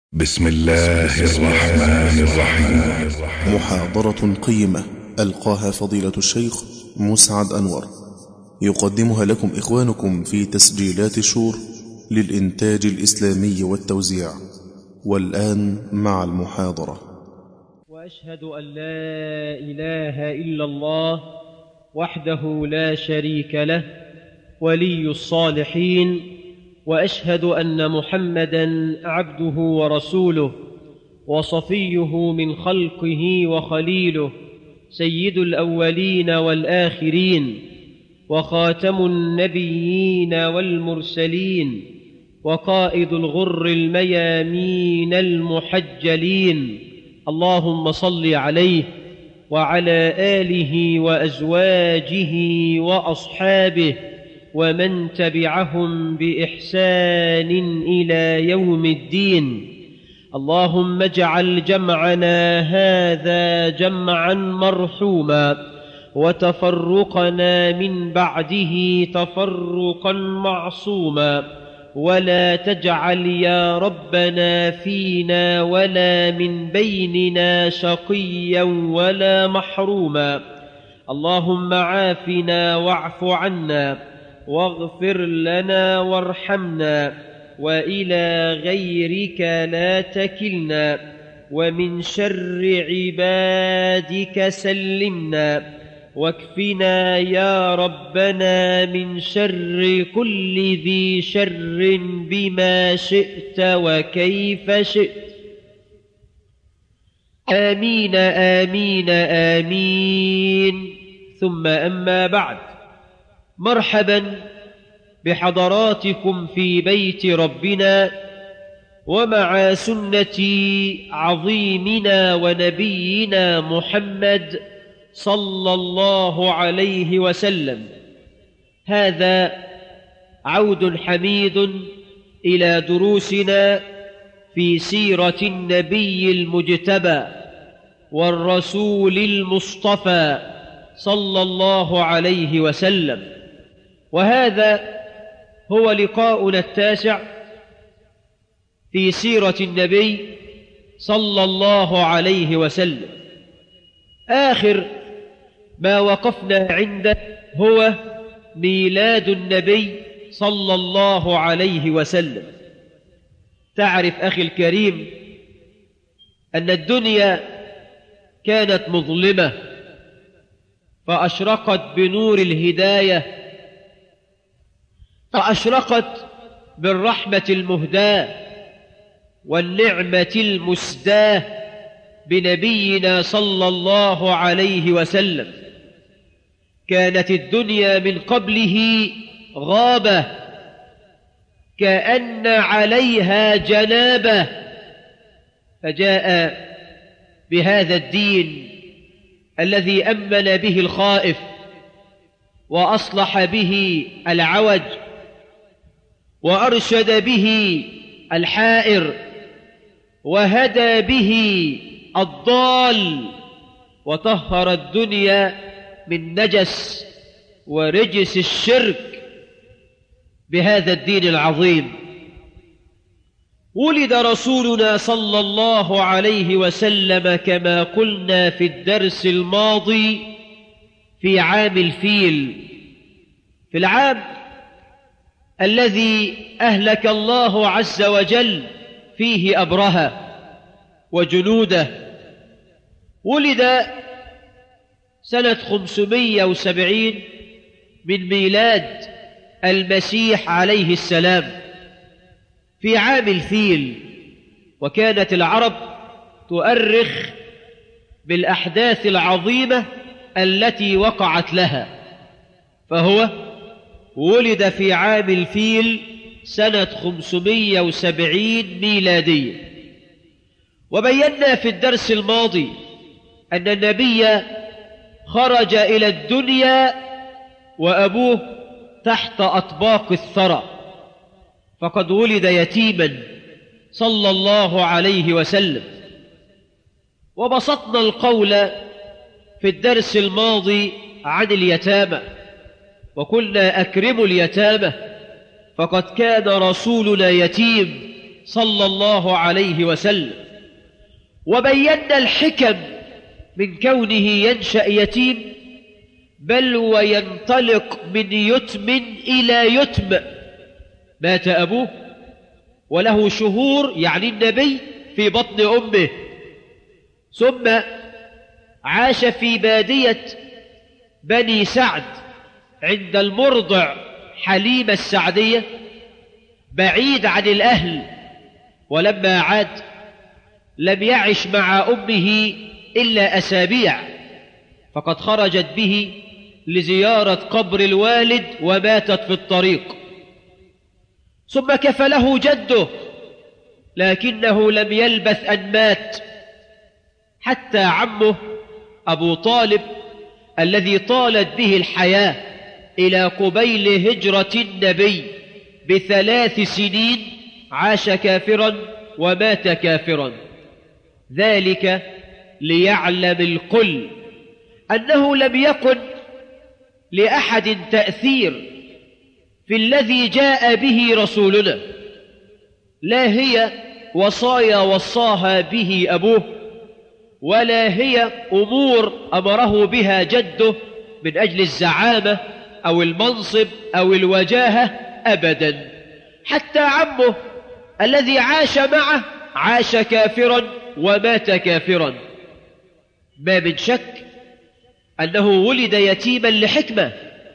بسم الله الرحمن الرحيم محاضرة قيمة ألقاها فضيلة الشيخ مسعد أنور يقدمها لكم إخوانكم في تسجيلات شور للإنتاج الإسلامي والتوزيع والآن مع المحاضرة واشهد ان لا اله الا الله وحده لا شريك له ولي الصالحين واشهد ان محمدا عبده ورسوله وصفيه من خلقه وخليله سيد الاولين والاخرين وخاتم النبيين والمرسلين وقائد الغر الميامين المحجلين اللهم صل عليه وعلى اله وازواجه واصحابه ومن تبعهم باحسان الى يوم الدين اللهم اجعل جمعنا هذا جمعا مرحوما وتفرقنا من بعده تفرقا معصوما ولا تجعل يا ربنا فينا ولا من بيننا شقيا ولا محروما اللهم عافنا واعف عنا واغفر لنا وارحمنا والى غيرك لا تكلنا ومن شر عبادك سلمنا واكفنا يا ربنا من شر كل ذي شر بما شئت وكيف شئت امين امين امين ثم اما بعد مرحبا بحضراتكم في بيت ربنا ومع سنه عظيمنا ونبينا محمد صلى الله عليه وسلم هذا عود حميد الى دروسنا في سيره النبي المجتبى والرسول المصطفى صلى الله عليه وسلم وهذا هو لقاؤنا التاسع في سيره النبي صلى الله عليه وسلم اخر ما وقفنا عنده هو ميلاد النبي صلى الله عليه وسلم تعرف اخي الكريم ان الدنيا كانت مظلمه فاشرقت بنور الهدايه فاشرقت بالرحمه المهداه والنعمه المسداه بنبينا صلى الله عليه وسلم كانت الدنيا من قبله غابه كان عليها جنابه فجاء بهذا الدين الذي امن به الخائف واصلح به العوج وارشد به الحائر وهدى به الضال وطهر الدنيا من نجس ورجس الشرك بهذا الدين العظيم ولد رسولنا صلى الله عليه وسلم كما قلنا في الدرس الماضي في عام الفيل في العام الذي اهلك الله عز وجل فيه ابرهه وجنوده ولد سنة خمسمية وسبعين من ميلاد المسيح عليه السلام في عام الفيل وكانت العرب تؤرخ بالأحداث العظيمة التي وقعت لها فهو ولد في عام الفيل سنة خمسمية وسبعين ميلادية وبينا في الدرس الماضي أن النبي خرج إلى الدنيا وأبوه تحت أطباق الثرى فقد ولد يتيما صلى الله عليه وسلم وبسطنا القول في الدرس الماضي عن اليتامى وقلنا أكرموا اليتامى فقد كان رسولنا يتيم صلى الله عليه وسلم وبينا الحكم من كونه ينشأ يتيم بل وينطلق من يتم إلى يتم مات أبوه وله شهور يعني النبي في بطن أمه ثم عاش في بادية بني سعد عند المرضع حليمة السعدية بعيد عن الأهل ولما عاد لم يعش مع أمه إلا أسابيع فقد خرجت به لزيارة قبر الوالد وماتت في الطريق ثم كفله جده لكنه لم يلبث أن مات حتى عمه أبو طالب الذي طالت به الحياة إلى قبيل هجرة النبي بثلاث سنين عاش كافرا ومات كافرا ذلك ليعلم الكل أنه لم يكن لأحد تأثير في الذي جاء به رسولنا لا هي وصايا وصاها به أبوه ولا هي أمور أمره بها جده من أجل الزعامة أو المنصب أو الوجاهة أبدا حتى عمه الذي عاش معه عاش كافرا ومات كافرا ما من شك أنه ولد يتيما لحكمة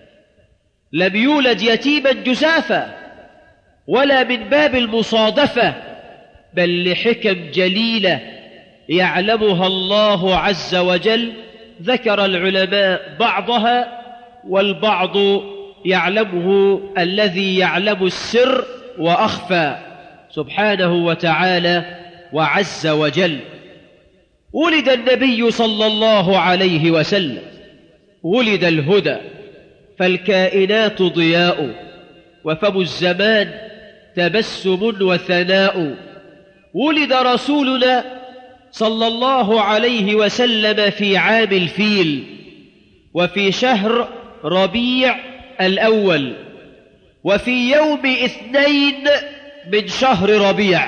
لم يولد يتيما جزافا ولا من باب المصادفة بل لحكم جليلة يعلمها الله عز وجل ذكر العلماء بعضها والبعض يعلمه الذي يعلم السر وأخفى سبحانه وتعالى وعز وجل ولد النبي صلى الله عليه وسلم ولد الهدى فالكائنات ضياء وفم الزمان تبسم وثناء ولد رسولنا صلى الله عليه وسلم في عام الفيل وفي شهر ربيع الأول وفي يوم اثنين من شهر ربيع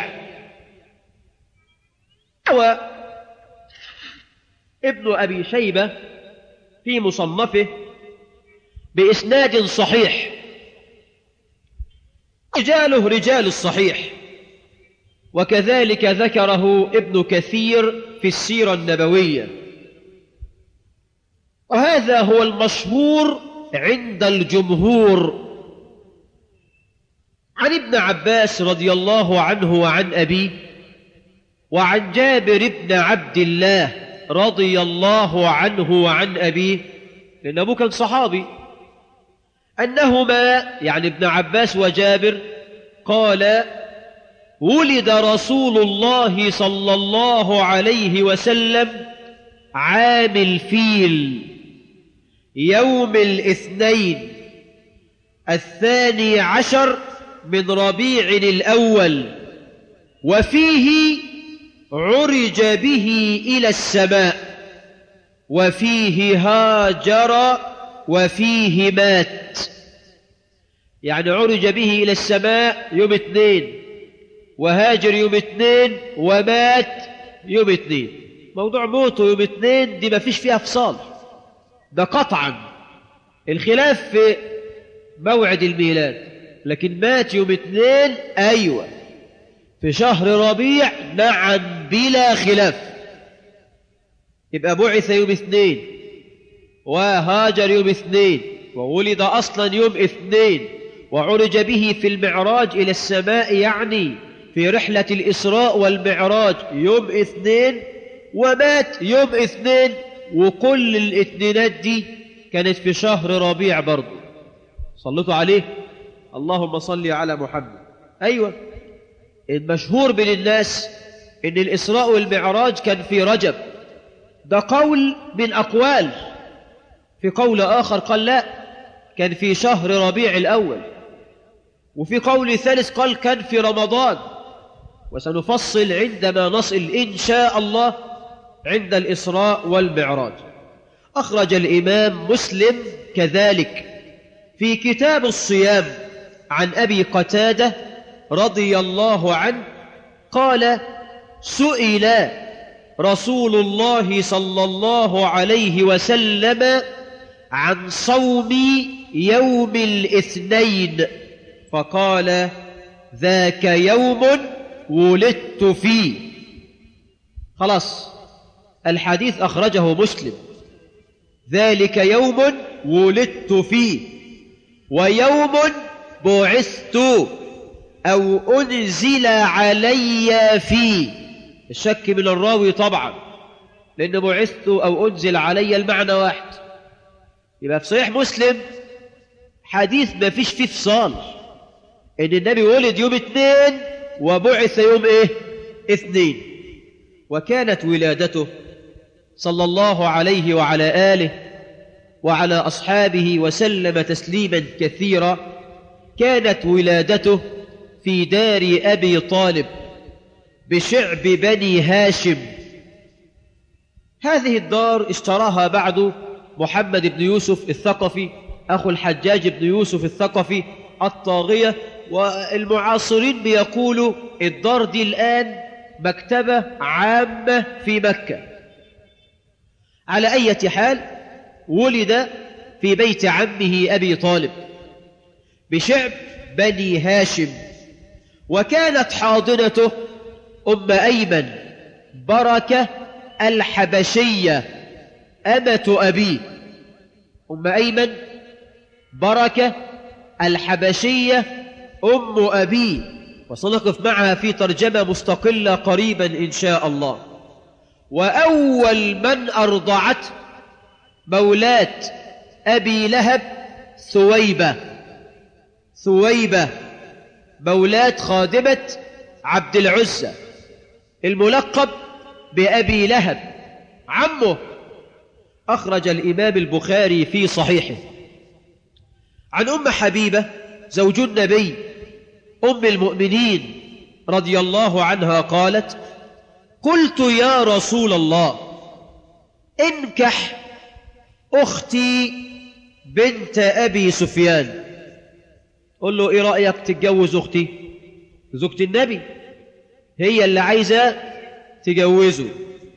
و ابن أبي شيبة في مصنفه بإسناد صحيح رجاله رجال الصحيح وكذلك ذكره ابن كثير في السيرة النبوية وهذا هو المشهور عند الجمهور عن ابن عباس رضي الله عنه وعن أبيه وعن جابر بن عبد الله رضي الله عنه وعن أبيه لأن أبوه كان صحابي أنهما يعني ابن عباس وجابر قال ولد رسول الله صلى الله عليه وسلم عام الفيل يوم الاثنين الثاني عشر من ربيع الأول وفيه عرج به إلى السماء وفيه هاجر وفيه مات يعني عرج به إلى السماء يوم اثنين وهاجر يوم اثنين ومات يوم اثنين موضوع موته يوم اثنين دي ما فيش فيها فصال ده قطعا الخلاف في موعد الميلاد لكن مات يوم اثنين أيوة في شهر ربيع نعم بلا خلاف يبقى بعث يوم اثنين وهاجر يوم اثنين وولد أصلا يوم اثنين وعرج به في المعراج إلى السماء يعني في رحلة الإسراء والمعراج يوم اثنين ومات يوم اثنين وكل الاثنينات دي كانت في شهر ربيع برضه صلتوا عليه اللهم صل على محمد أيوة المشهور بين الناس ان الإسراء والمعراج كان في رجب ده قول من أقوال في قول آخر قال لا كان في شهر ربيع الأول وفي قول ثالث قال كان في رمضان وسنفصل عندما نصل إن شاء الله عند الإسراء والمعراج أخرج الإمام مسلم كذلك في كتاب الصيام عن أبي قتادة رضي الله عنه قال سئل رسول الله صلى الله عليه وسلم عن صوم يوم الاثنين فقال ذاك يوم ولدت فيه خلاص الحديث أخرجه مسلم ذلك يوم ولدت فيه ويوم بعثت أو أنزل علي فيه الشك من الراوي طبعا لأن بعثت أو أنزل علي المعنى واحد يبقى في صحيح مسلم حديث ما فيش فيه فصال إن النبي ولد يوم اثنين وبعث يوم إيه اثنين وكانت ولادته صلى الله عليه وعلى آله وعلى أصحابه وسلم تسليما كثيرا كانت ولادته في دار أبي طالب بشعب بني هاشم هذه الدار اشتراها بعد محمد بن يوسف الثقفي أخو الحجاج بن يوسف الثقفي الطاغية والمعاصرين بيقولوا الدار دي الآن مكتبة عامة في مكة على أي حال ولد في بيت عمه أبي طالب بشعب بني هاشم وكانت حاضنته أم أيمن بركة الحبشية أمة أبيه أم أيمن بركة الحبشية أم أبيه وسنقف معها في ترجمة مستقلة قريبا إن شاء الله وأول من أرضعت مولاة أبي لهب ثويبة ثويبة مولاة خادمة عبد العزة الملقب بأبي لهب عمه أخرج الإمام البخاري في صحيحه عن أم حبيبة زوج النبي أم المؤمنين رضي الله عنها قالت قلت يا رسول الله انكح أختي بنت أبي سفيان قل له إيه رأيك تتجوز أختي زوجة النبي هي اللي عايزة تجوزه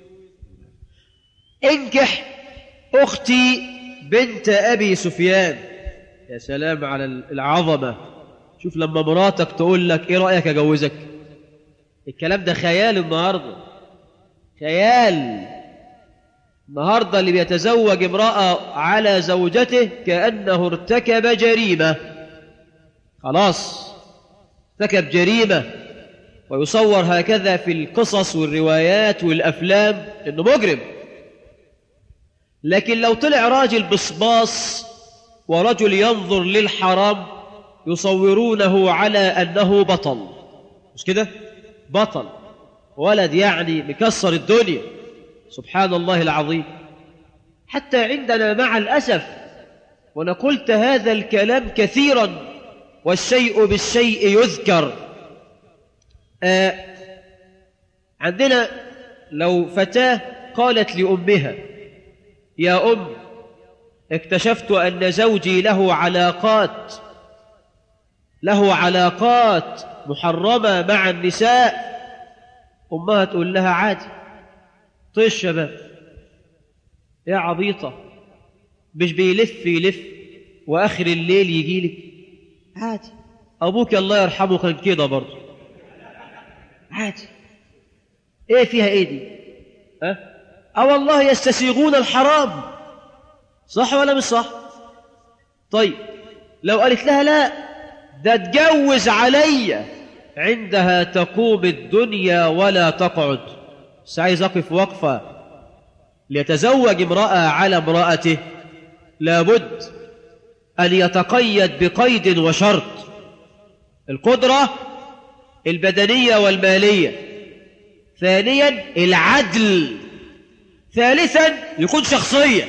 انكح أختي بنت أبي سفيان يا سلام على العظمة شوف لما مراتك تقول لك إيه رأيك أجوزك الكلام ده خيال النهاردة خيال النهاردة اللي بيتزوج امرأة على زوجته كأنه ارتكب جريمة خلاص ارتكب جريمة ويصور هكذا في القصص والروايات والأفلام إنه مجرم لكن لو طلع راجل بصباص ورجل ينظر للحرام يصورونه على أنه بطل مش كده بطل ولد يعني مكسر الدنيا سبحان الله العظيم حتى عندنا مع الأسف وأنا قلت هذا الكلام كثيرا والشيء بالشيء يذكر آه عندنا لو فتاة قالت لأمها يا أم اكتشفت أن زوجي له علاقات له علاقات محرمة مع النساء أمها تقول لها عادي طيش شباب يا عبيطة مش بيلف يلف وآخر الليل يجي لك عادي أبوك الله يرحمه كان كده برضه عادي إيه فيها إيه دي أه؟ أه والله يستسيغون الحرام صح ولا مش صح طيب لو قالت لها لا ده اتجوز عليا عندها تقوم الدنيا ولا تقعد بس عايز أقف وقفة ليتزوج امرأة على امرأته لابد أن يتقيد بقيد وشرط القدرة البدنية والمالية ثانيا العدل ثالثا يكون شخصية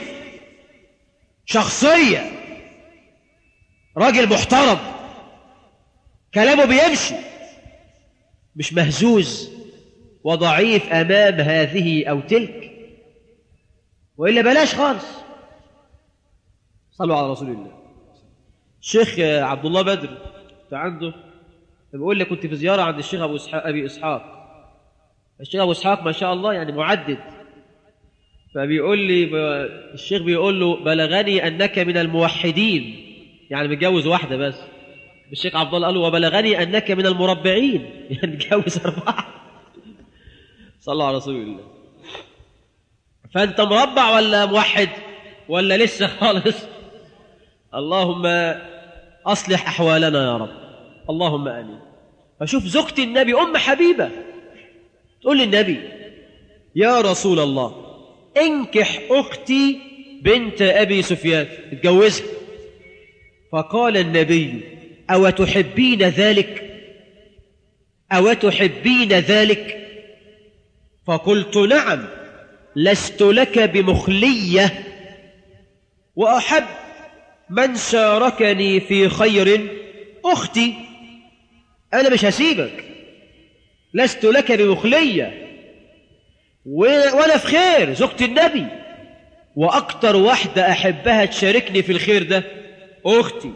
شخصية راجل محترم كلامه بيمشي مش مهزوز وضعيف أمام هذه أو تلك وإلا بلاش خالص صلوا على رسول الله الشيخ عبد الله بدر كنت عنده بيقول لي كنت في زيارة عند الشيخ أبو إسحاق أبي إسحاق الشيخ ابو اسحاق ما شاء الله يعني معدد فبيقول لي الشيخ بيقول له بلغني انك من الموحدين يعني متجوز واحده بس الشيخ عبد الله قال له وبلغني انك من المربعين يعني متجوز اربعه صلى الله على رسول الله فانت مربع ولا موحد ولا لسه خالص اللهم اصلح احوالنا يا رب اللهم امين فشوف زوجة النبي ام حبيبه تقول للنبي يا رسول الله انكح اختي بنت ابي سفيان اتجوزها فقال النبي او تحبين ذلك او تحبين ذلك فقلت نعم لست لك بمخليه واحب من شاركني في خير اختي انا مش هسيبك لست لك بمخليه وانا في خير زوجة النبي واكتر واحدة احبها تشاركني في الخير ده اختي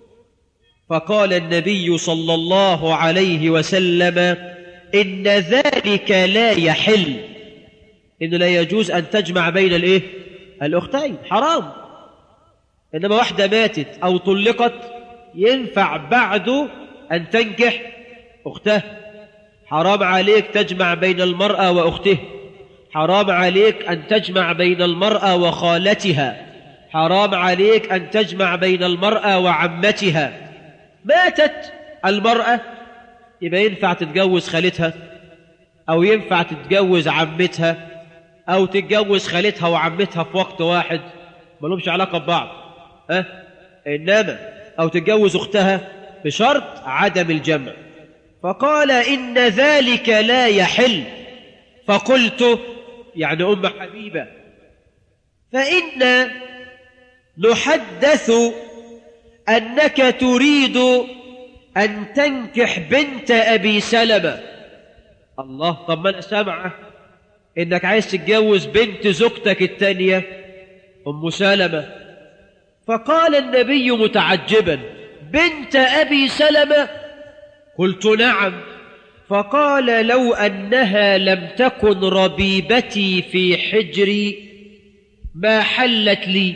فقال النبي صلى الله عليه وسلم ان ذلك لا يحل انه لا يجوز ان تجمع بين الايه الاختين حرام انما واحدة ماتت او طلقت ينفع بعده ان تنكح اختها حرام عليك تجمع بين المرأة واخته حرام عليك أن تجمع بين المرأة وخالتها حرام عليك أن تجمع بين المرأة وعمتها ماتت المرأة يبقى ينفع تتجوز خالتها أو ينفع تتجوز عمتها أو تتجوز خالتها وعمتها في وقت واحد ما لهمش علاقة ببعض أه؟ إنما أو تتجوز أختها بشرط عدم الجمع فقال إن ذلك لا يحل فقلت يعني أم حبيبة فإن نحدث أنك تريد أن تنكح بنت أبي سلمة الله طب ما أنا سامعة إنك عايز تتجوز بنت زوجتك الثانية أم سلمة فقال النبي متعجبا بنت أبي سلمة قلت نعم فقال لو أنها لم تكن ربيبتي في حجري ما حلت لي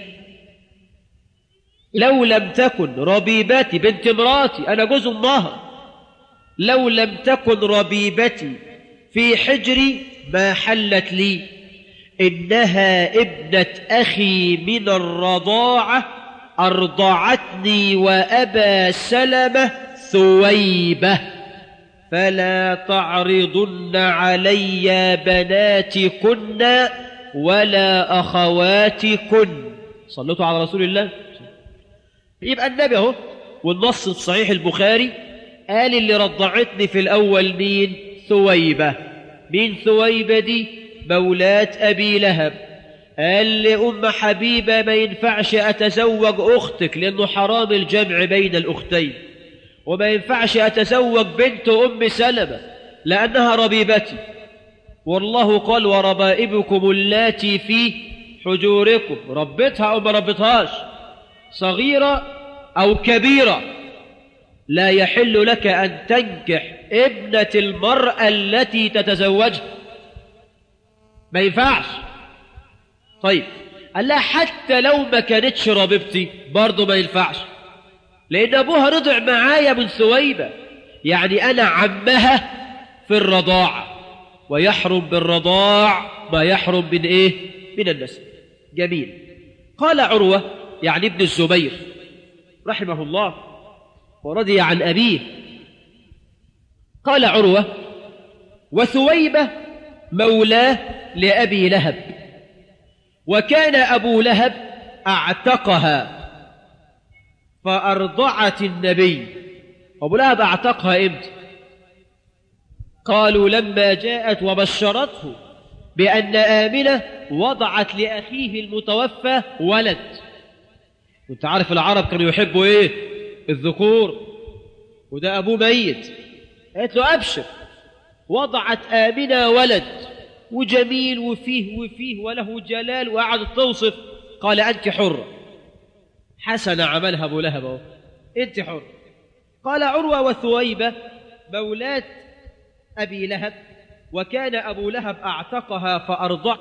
لو لم تكن ربيبتي بنت مراتي أنا جوز أمها لو لم تكن ربيبتي في حجري ما حلت لي إنها ابنة أخي من الرضاعة أرضعتني وأبا سلمة ثويبة فلا تعرضن علي بناتكن ولا أخواتكن صلتوا على رسول الله يبقى النبي اهو والنص في صحيح البخاري قال اللي رضعتني في الأول مين ثويبة مين ثويبة دي مولاة أبي لهب قال لأم حبيبة ما ينفعش أتزوج أختك لأنه حرام الجمع بين الأختين وما ينفعش أتزوج بنت أم سلمة لأنها ربيبتي والله قال وربائبكم اللاتي في حجوركم ربتها أو ما ربتهاش صغيرة أو كبيرة لا يحل لك أن تنكح ابنة المرأة التي تتزوجها ما ينفعش طيب قال لها حتى لو ما كانتش ربيبتي برضه ما ينفعش لأن أبوها رضع معايا من ثويبة يعني أنا عمها في الرضاعة ويحرم بالرضاع ما يحرم من إيه؟ من النسب جميل قال عروة يعني ابن الزبير رحمه الله ورضي عن أبيه قال عروة وثويبة مولاه لأبي لهب وكان أبو لهب أعتقها فأرضعت النبي أبو لهب أعتقها إمتى قالوا لما جاءت وبشرته بأن آمنة وضعت لأخيه المتوفى ولد وانت عارف العرب كانوا يحبوا ايه الذكور وده أبوه ميت قالت له أبشر وضعت آمنة ولد وجميل وفيه وفيه وله جلال وقعدت توصف قال أنت حرة حسن عملها أبو لهب أهو أنت حر قال عروة وثويبة مولاة أبي لهب وكان أبو لهب أعتقها فأرضع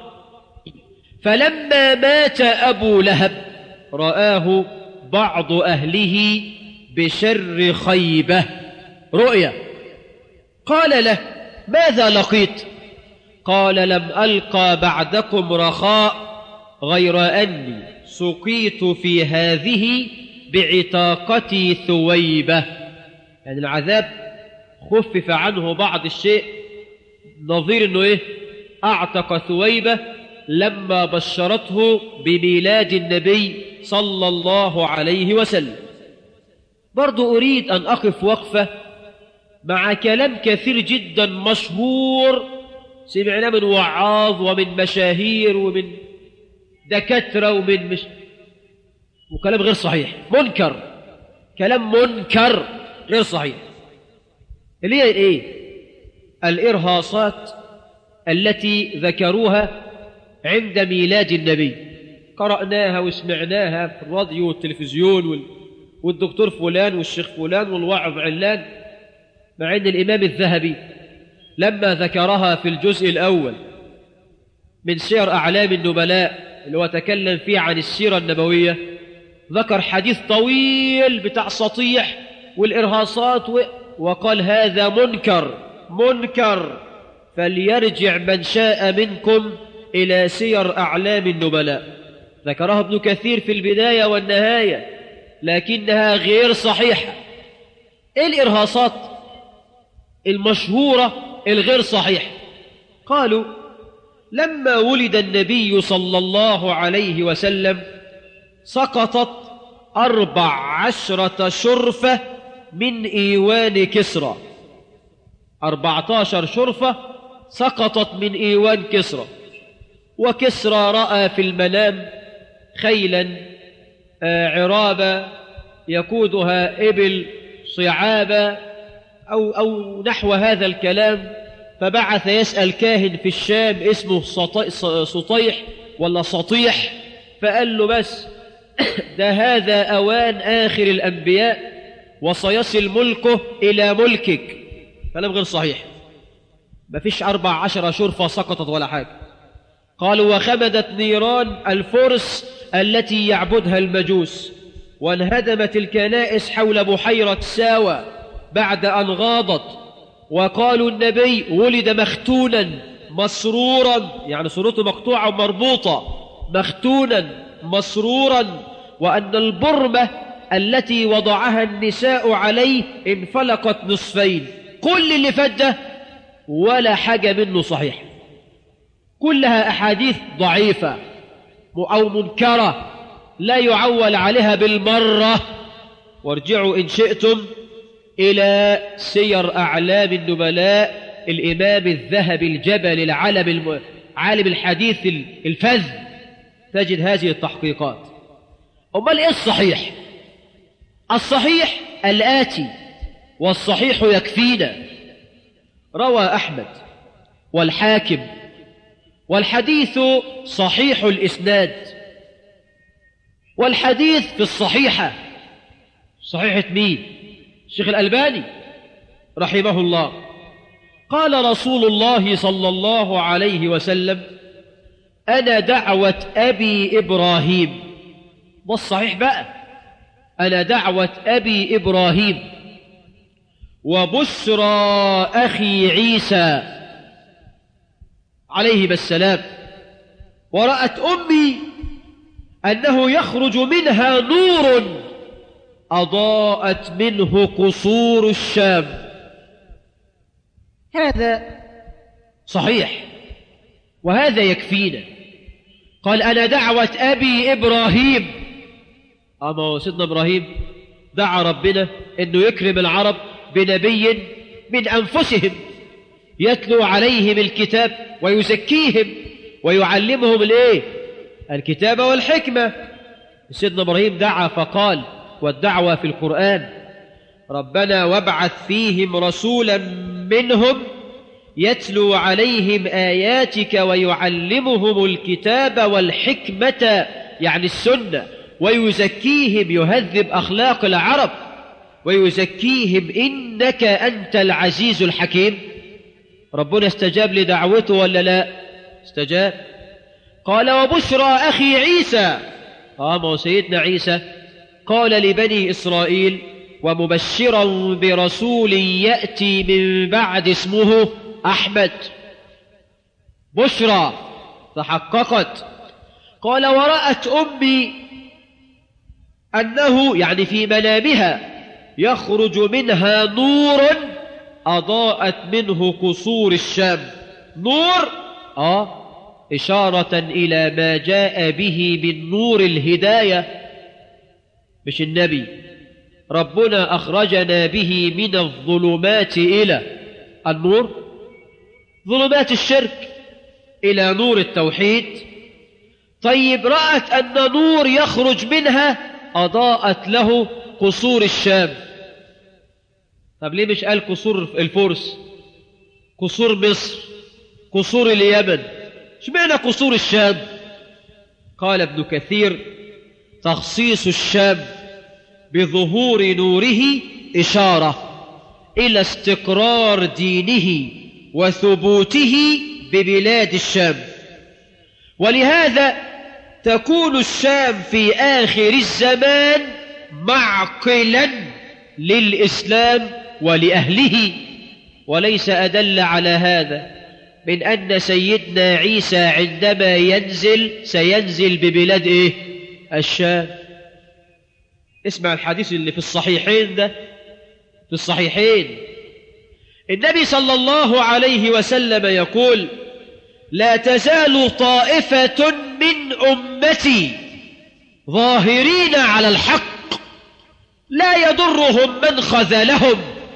فلما مات أبو لهب رآه بعض أهله بشر خيبة رؤيا قال له ماذا لقيت قال لم ألقى بعدكم رخاء غير أني سقيت في هذه بعتاقتي ثويبة يعني العذاب خفف عنه بعض الشيء نظير انه ايه اعتق ثويبة لما بشرته بميلاد النبي صلى الله عليه وسلم برضو اريد ان اقف وقفة مع كلام كثير جدا مشهور سمعناه من وعاظ ومن مشاهير ومن دكاترة ومن مش وكلام غير صحيح منكر كلام منكر غير صحيح اللي هي ايه الارهاصات التي ذكروها عند ميلاد النبي قرأناها وسمعناها في الراديو والتلفزيون وال... والدكتور فلان والشيخ فلان والواعظ علان مع ان الامام الذهبي لما ذكرها في الجزء الاول من سير اعلام النبلاء اللي هو تكلم فيه عن السيره النبويه ذكر حديث طويل بتاع سطيح والارهاصات و... وقال هذا منكر منكر فليرجع من شاء منكم إلى سير أعلام النبلاء ذكرها ابن كثير في البداية والنهاية لكنها غير صحيحة إيه الإرهاصات المشهورة الغير صحيحة قالوا لما ولد النبي صلى الله عليه وسلم سقطت أربع عشرة شرفة من إيوان كسرى أربعتاشر شرفة سقطت من إيوان كسرى وكسرى رأى في المنام خيلا عرابة يقودها إبل صعابة أو, أو نحو هذا الكلام فبعث يسأل كاهن في الشام اسمه سطيح ولا سطيح فقال له بس ده هذا أوان آخر الأنبياء وسيصل ملكه إلى ملكك كلام غير صحيح ما فيش أربع عشر شرفة سقطت ولا حاجة قالوا وخمدت نيران الفرس التي يعبدها المجوس وانهدمت الكنائس حول بحيرة ساوى بعد أن غاضت وقالوا النبي ولد مختونا مسرورا يعني صورته مقطوعة ومربوطة مختونا مسرورا وأن البرمة التي وضعها النساء عليه انفلقت نصفين كل اللي فات ده ولا حاجة منه صحيح كلها أحاديث ضعيفة أو منكرة لا يعول عليها بالمرة وارجعوا إن شئتم إلى سير أعلام النبلاء الإمام الذهبي الجبل العلم الم... عالم الحديث الفذ تجد هذه التحقيقات أمال إيه الصحيح الصحيح الآتي والصحيح يكفينا روى أحمد والحاكم والحديث صحيح الإسناد والحديث في الصحيحة صحيحة مين الشيخ الألباني رحمه الله قال رسول الله صلى الله عليه وسلم أنا دعوة أبي إبراهيم والصحيح بقى أنا دعوة أبي إبراهيم وبشرى أخي عيسى عليه السلام ورأت أمي أنه يخرج منها نور أضاءت منه قصور الشام هذا صحيح وهذا يكفينا قال أنا دعوة أبي إبراهيم أما سيدنا إبراهيم دعا ربنا أنه يكرم العرب بنبي من أنفسهم يتلو عليهم الكتاب ويزكيهم ويعلمهم الايه الكتاب والحكمة سيدنا إبراهيم دعا فقال والدعوة في القرآن ربنا وابعث فيهم رسولا منهم يتلو عليهم آياتك ويعلمهم الكتاب والحكمة يعني السنة ويزكيهم يهذب أخلاق العرب ويزكيهم إنك أنت العزيز الحكيم ربنا استجاب لدعوته ولا لا استجاب قال وبشرى أخي عيسى آه ما هو سيدنا عيسى قال لبني إسرائيل ومبشرا برسول يأتي من بعد اسمه أحمد بشرى تحققت قال ورأت أمي أنه يعني في منامها يخرج منها نور أضاءت منه قصور الشام نور آه إشارة إلى ما جاء به من نور الهداية مش النبي ربنا أخرجنا به من الظلمات إلى النور ظلمات الشرك إلى نور التوحيد طيب رأت أن نور يخرج منها أضاءت له قصور الشام طب ليه مش قال قصور الفرس قصور مصر قصور اليمن اشمعنى قصور الشام قال ابن كثير تخصيص الشام بظهور نوره إشارة إلى استقرار دينه وثبوته ببلاد الشام ولهذا تكون الشام في آخر الزمان معقلا للإسلام ولأهله وليس أدل على هذا من أن سيدنا عيسى عندما ينزل سينزل ببلاد إيه؟ الشام اسمع الحديث اللي في الصحيحين ده في الصحيحين النبي صلى الله عليه وسلم يقول لا تزال طائفة من أمتي ظاهرين على الحق لا يضرهم من خذلهم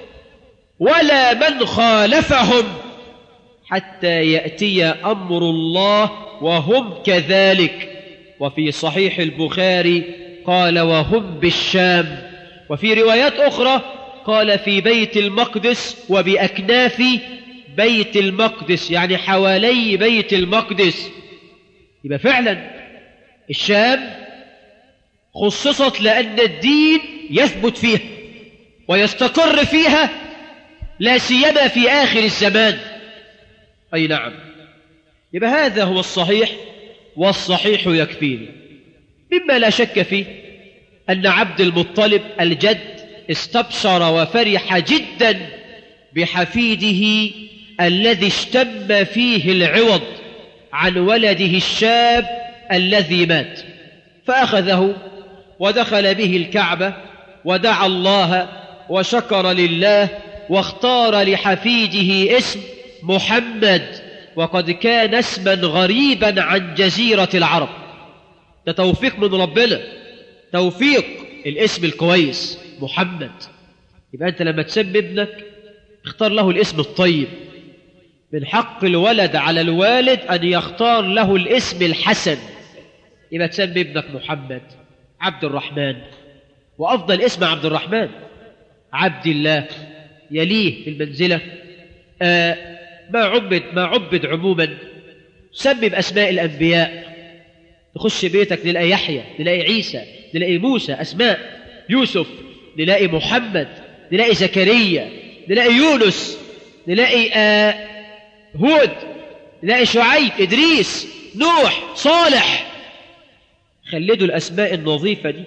ولا من خالفهم حتى يأتي أمر الله وهم كذلك وفي صحيح البخاري قال وهم بالشام وفي روايات أخرى قال في بيت المقدس وبأكناف بيت المقدس يعني حوالي بيت المقدس يبقى فعلا الشام خصصت لأن الدين يثبت فيها ويستقر فيها لا سيما في آخر الزمان أي نعم يبقى هذا هو الصحيح والصحيح يكفيني مما لا شك فيه أن عبد المطلب الجد استبشر وفرح جدا بحفيده الذي اشتم فيه العوض عن ولده الشاب الذي مات فأخذه ودخل به الكعبة ودعا الله وشكر لله واختار لحفيده اسم محمد وقد كان اسما غريبا عن جزيرة العرب ده توفيق من ربنا توفيق الاسم الكويس محمد يبقى أنت لما تسمي ابنك اختار له الاسم الطيب من حق الولد على الوالد أن يختار له الاسم الحسن يبقى تسمي ابنك محمد عبد الرحمن وأفضل اسم عبد الرحمن عبد الله يليه في المنزلة آه ما عبد ما عبد عموما سمي بأسماء الأنبياء تخش بيتك نلاقي يحيى نلاقي عيسى نلاقي موسى أسماء يوسف نلاقي محمد نلاقي زكريا نلاقي يونس نلاقي آه هود نلاقي شعيب إدريس نوح صالح خلدوا الأسماء النظيفة دي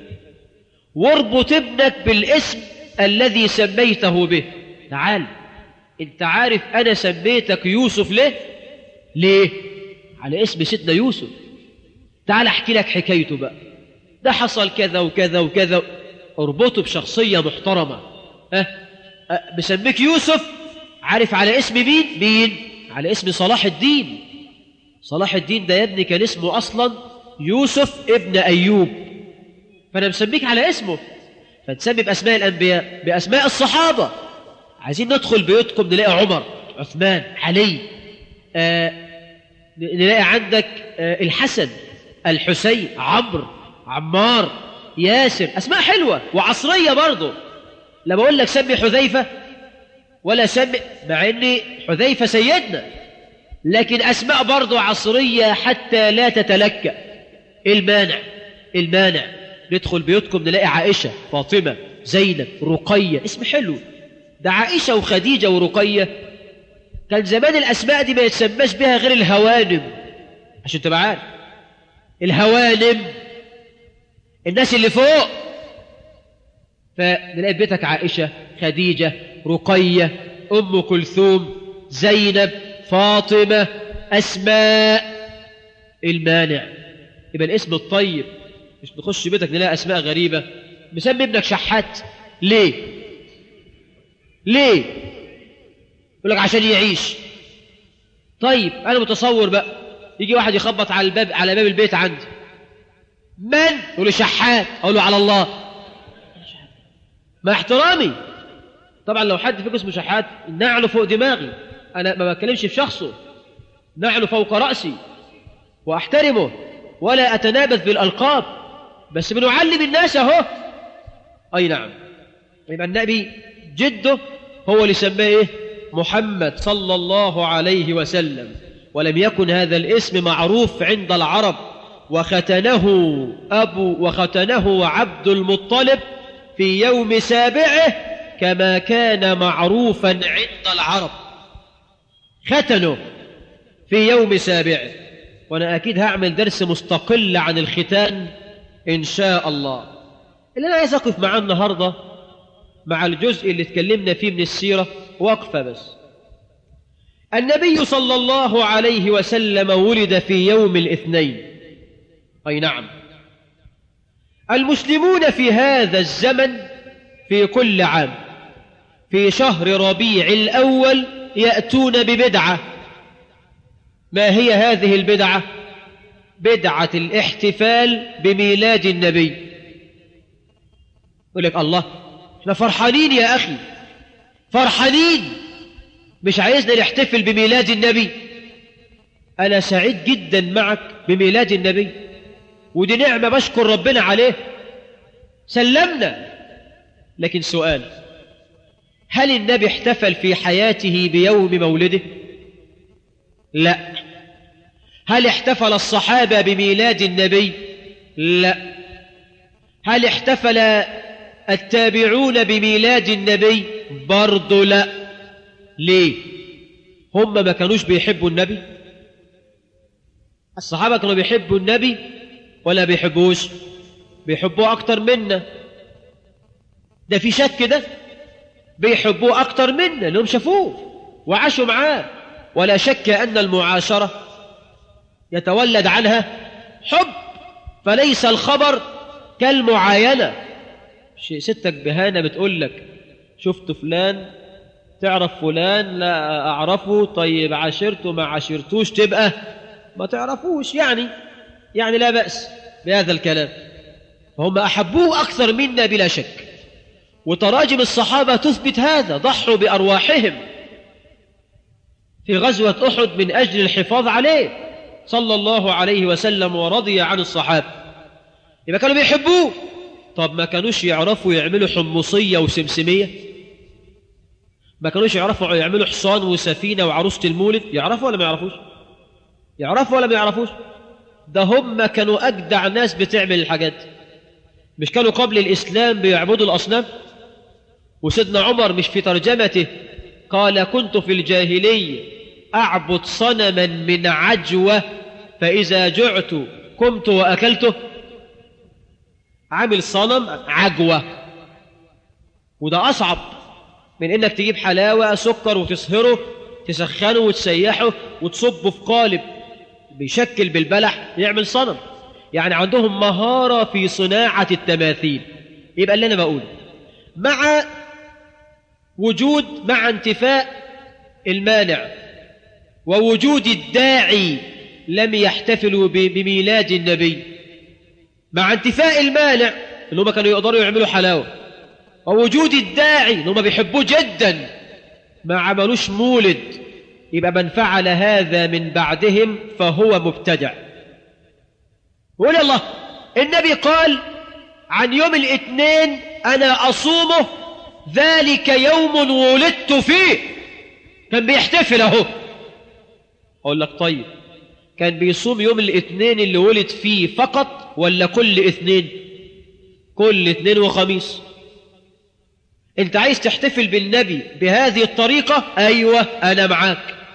واربط ابنك بالاسم الذي سميته به تعال انت عارف أنا سميتك يوسف ليه ليه على اسم سيدنا يوسف تعال احكي لك حكايته بقى ده حصل كذا وكذا وكذا اربطه بشخصية محترمة أه؟ أه بسميك يوسف عارف على اسم مين مين على اسم صلاح الدين صلاح الدين ده يا ابني كان اسمه أصلا يوسف ابن أيوب فأنا مسميك على اسمه فتسمي بأسماء الأنبياء بأسماء الصحابة عايزين ندخل بيوتكم نلاقي عمر عثمان علي آه نلاقي عندك آه الحسن الحسين عمرو عمار ياسر أسماء حلوة وعصرية برضه لا بقول لك سمي حذيفة ولا سمي مع ان حذيفة سيدنا لكن أسماء برضه عصرية حتى لا تتلكأ المانع المانع ندخل بيوتكم نلاقي عائشة فاطمة زينب رقية اسم حلو ده عائشة وخديجة ورقية كان زمان الأسماء دي ما يتسماش بها غير الهوانم عشان تبقى عارف الهوانم الناس اللي فوق فنلاقي في بيتك عائشة خديجة رقية أم كلثوم زينب فاطمة أسماء المانع يبقى الاسم الطيب مش نخش بيتك نلاقي أسماء غريبة مسمي ابنك شحات ليه ليه يقول لك عشان يعيش طيب أنا متصور بقى يجي واحد يخبط على الباب على باب البيت عندي من يقول لي شحات اقول له على الله مع احترامي طبعا لو حد فيكم اسمه شحات نعله فوق دماغي انا ما بتكلمش في شخصه نعله فوق راسي واحترمه ولا اتنابذ بالالقاب بس بنعلم الناس اهو اي نعم يبقى النبي جده هو اللي سماه ايه محمد صلى الله عليه وسلم ولم يكن هذا الاسم معروف عند العرب وختنه أبو وختنه عبد المطلب في يوم سابعه كما كان معروفا عند العرب ختنه في يوم سابعه وأنا أكيد هعمل درس مستقل عن الختان إن شاء الله اللي أنا عايز أقف معاه النهاردة مع الجزء اللي اتكلمنا فيه من السيرة وقفة بس النبي صلى الله عليه وسلم ولد في يوم الاثنين أي نعم المسلمون في هذا الزمن في كل عام في شهر ربيع الأول يأتون ببدعة ما هي هذه البدعة بدعة الاحتفال بميلاد النبي يقول لك الله احنا فرحانين يا أخي فرحانين مش عايزنا نحتفل بميلاد النبي أنا سعيد جدا معك بميلاد النبي ودي نعمة بشكر ربنا عليه سلمنا لكن سؤال هل النبي احتفل في حياته بيوم مولده لا هل احتفل الصحابة بميلاد النبي لا هل احتفل التابعون بميلاد النبي برضو لا ليه هم ما كانوش بيحبوا النبي الصحابة كانوا بيحبوا النبي ولا بيحبوش بيحبوه أكتر منا ده في شك ده بيحبوه أكتر منا لأنهم شافوه وعاشوا معاه ولا شك أن المعاشرة يتولد عنها حب فليس الخبر كالمعاينة شيء ستك بهانة بتقول لك شفت فلان تعرف فلان لا أعرفه طيب عاشرته ما عاشرتوش تبقى ما تعرفوش يعني يعني لا بأس بهذا الكلام هم أحبوه أكثر منا بلا شك وتراجم الصحابة تثبت هذا ضحوا بأرواحهم في غزوة أحد من أجل الحفاظ عليه صلى الله عليه وسلم ورضي عن الصحابة يبقى كانوا بيحبوه طب ما كانوش يعرفوا يعملوا حمصية وسمسمية ما كانوش يعرفوا يعملوا حصان وسفينة وعروسة المولد يعرفوا ولا ما يعرفوش يعرفوا ولا ما يعرفوش ده هم كانوا أجدع ناس بتعمل الحاجات مش كانوا قبل الإسلام بيعبدوا الأصنام وسيدنا عمر مش في ترجمته قال كنت في الجاهلية أعبد صنما من عجوة فإذا جعت قمت وأكلته عامل صنم عجوة وده أصعب من إنك تجيب حلاوة سكر وتصهره تسخنه وتسيحه وتصبه في قالب بيشكل بالبلح يعمل صنم يعني عندهم مهارة في صناعة التماثيل يبقى اللي أنا بقوله مع وجود مع انتفاء المانع ووجود الداعي لم يحتفلوا بميلاد النبي مع انتفاء المانع ان هم كانوا يقدروا يعملوا حلاوه ووجود الداعي ان هم بيحبوه جدا ما عملوش مولد يبقى من فعل هذا من بعدهم فهو مبتدع وقول الله النبي قال عن يوم الاثنين انا اصومه ذلك يوم ولدت فيه كان بيحتفل اهو اقول لك طيب كان بيصوم يوم الاثنين اللي ولد فيه فقط ولا كل اثنين كل اثنين وخميس انت عايز تحتفل بالنبي بهذه الطريقة ايوه انا معاك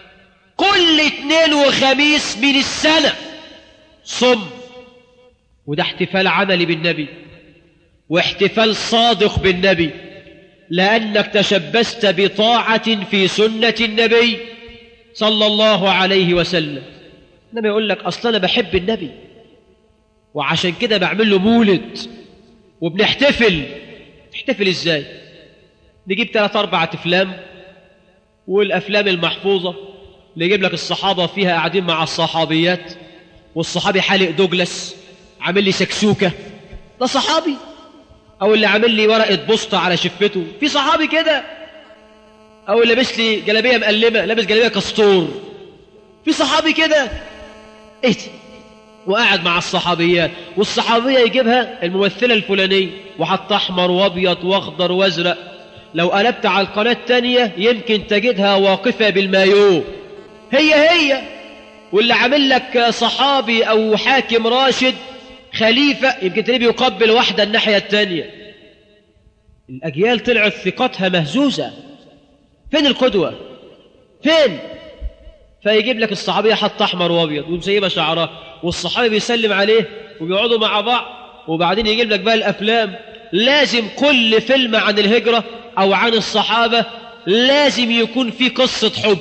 كل اتنين وخميس من السنة صم وده احتفال عملي بالنبي واحتفال صادق بالنبي لأنك تشبثت بطاعة في سنة النبي صلى الله عليه وسلم إنما يقول لك أصلا أنا بحب النبي وعشان كده بعمل له مولد وبنحتفل تحتفل ازاي نجيب ثلاث أربعة أفلام والأفلام المحفوظة اللي يجيب لك الصحابة فيها قاعدين مع الصحابيات والصحابي حالق دوجلاس عامل لي سكسوكة ده صحابي أو اللي عامل لي ورقة بوسطة على شفته في صحابي كده أو اللي لابس لي جلابية مقلمة لابس جلابية كستور في صحابي كده ايه دي وقاعد مع الصحابيات والصحابية يجيبها الممثلة الفلانية وحط أحمر وأبيض وأخضر وأزرق لو قلبت على القناة التانية يمكن تجدها واقفة بالمايو هي هي واللي عامل لك صحابي أو حاكم راشد خليفة يمكن تلاقيه بيقبل واحدة الناحية التانية الأجيال طلعت ثقتها مهزوزة فين القدوة فين فيجيب لك الصحابية حط أحمر وأبيض ومسيبة شعرها والصحابي بيسلم عليه وبيقعدوا مع بعض وبعدين يجيب لك بقى الأفلام لازم كل فيلم عن الهجرة أو عن الصحابة لازم يكون في قصة حب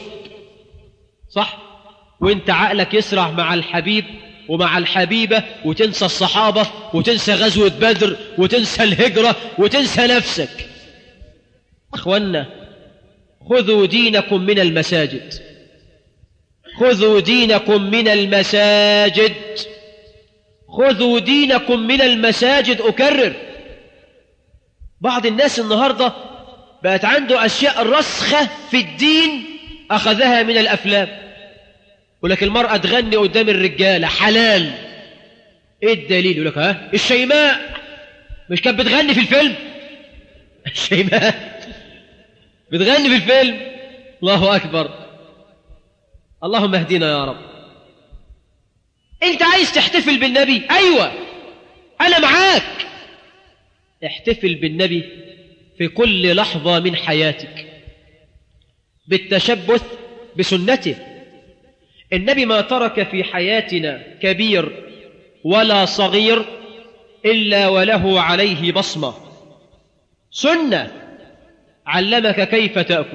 صح وانت عقلك يسرع مع الحبيب ومع الحبيبة وتنسى الصحابة وتنسى غزوة بدر وتنسى الهجرة وتنسى نفسك أخوانا خذوا دينكم من المساجد خذوا دينكم من المساجد خذوا دينكم من المساجد أكرر بعض الناس النهاردة بقت عنده أشياء رسخة في الدين أخذها من الأفلام يقول لك المرأة تغني قدام الرجالة حلال ايه الدليل يقول لك ها الشيماء مش كانت بتغني في الفيلم الشيماء بتغني في الفيلم الله أكبر اللهم اهدنا يا رب انت عايز تحتفل بالنبي ايوه انا معاك احتفل بالنبي في كل لحظة من حياتك بالتشبث بسنته النبي ما ترك في حياتنا كبير ولا صغير إلا وله عليه بصمة سنة علمك كيف تأكل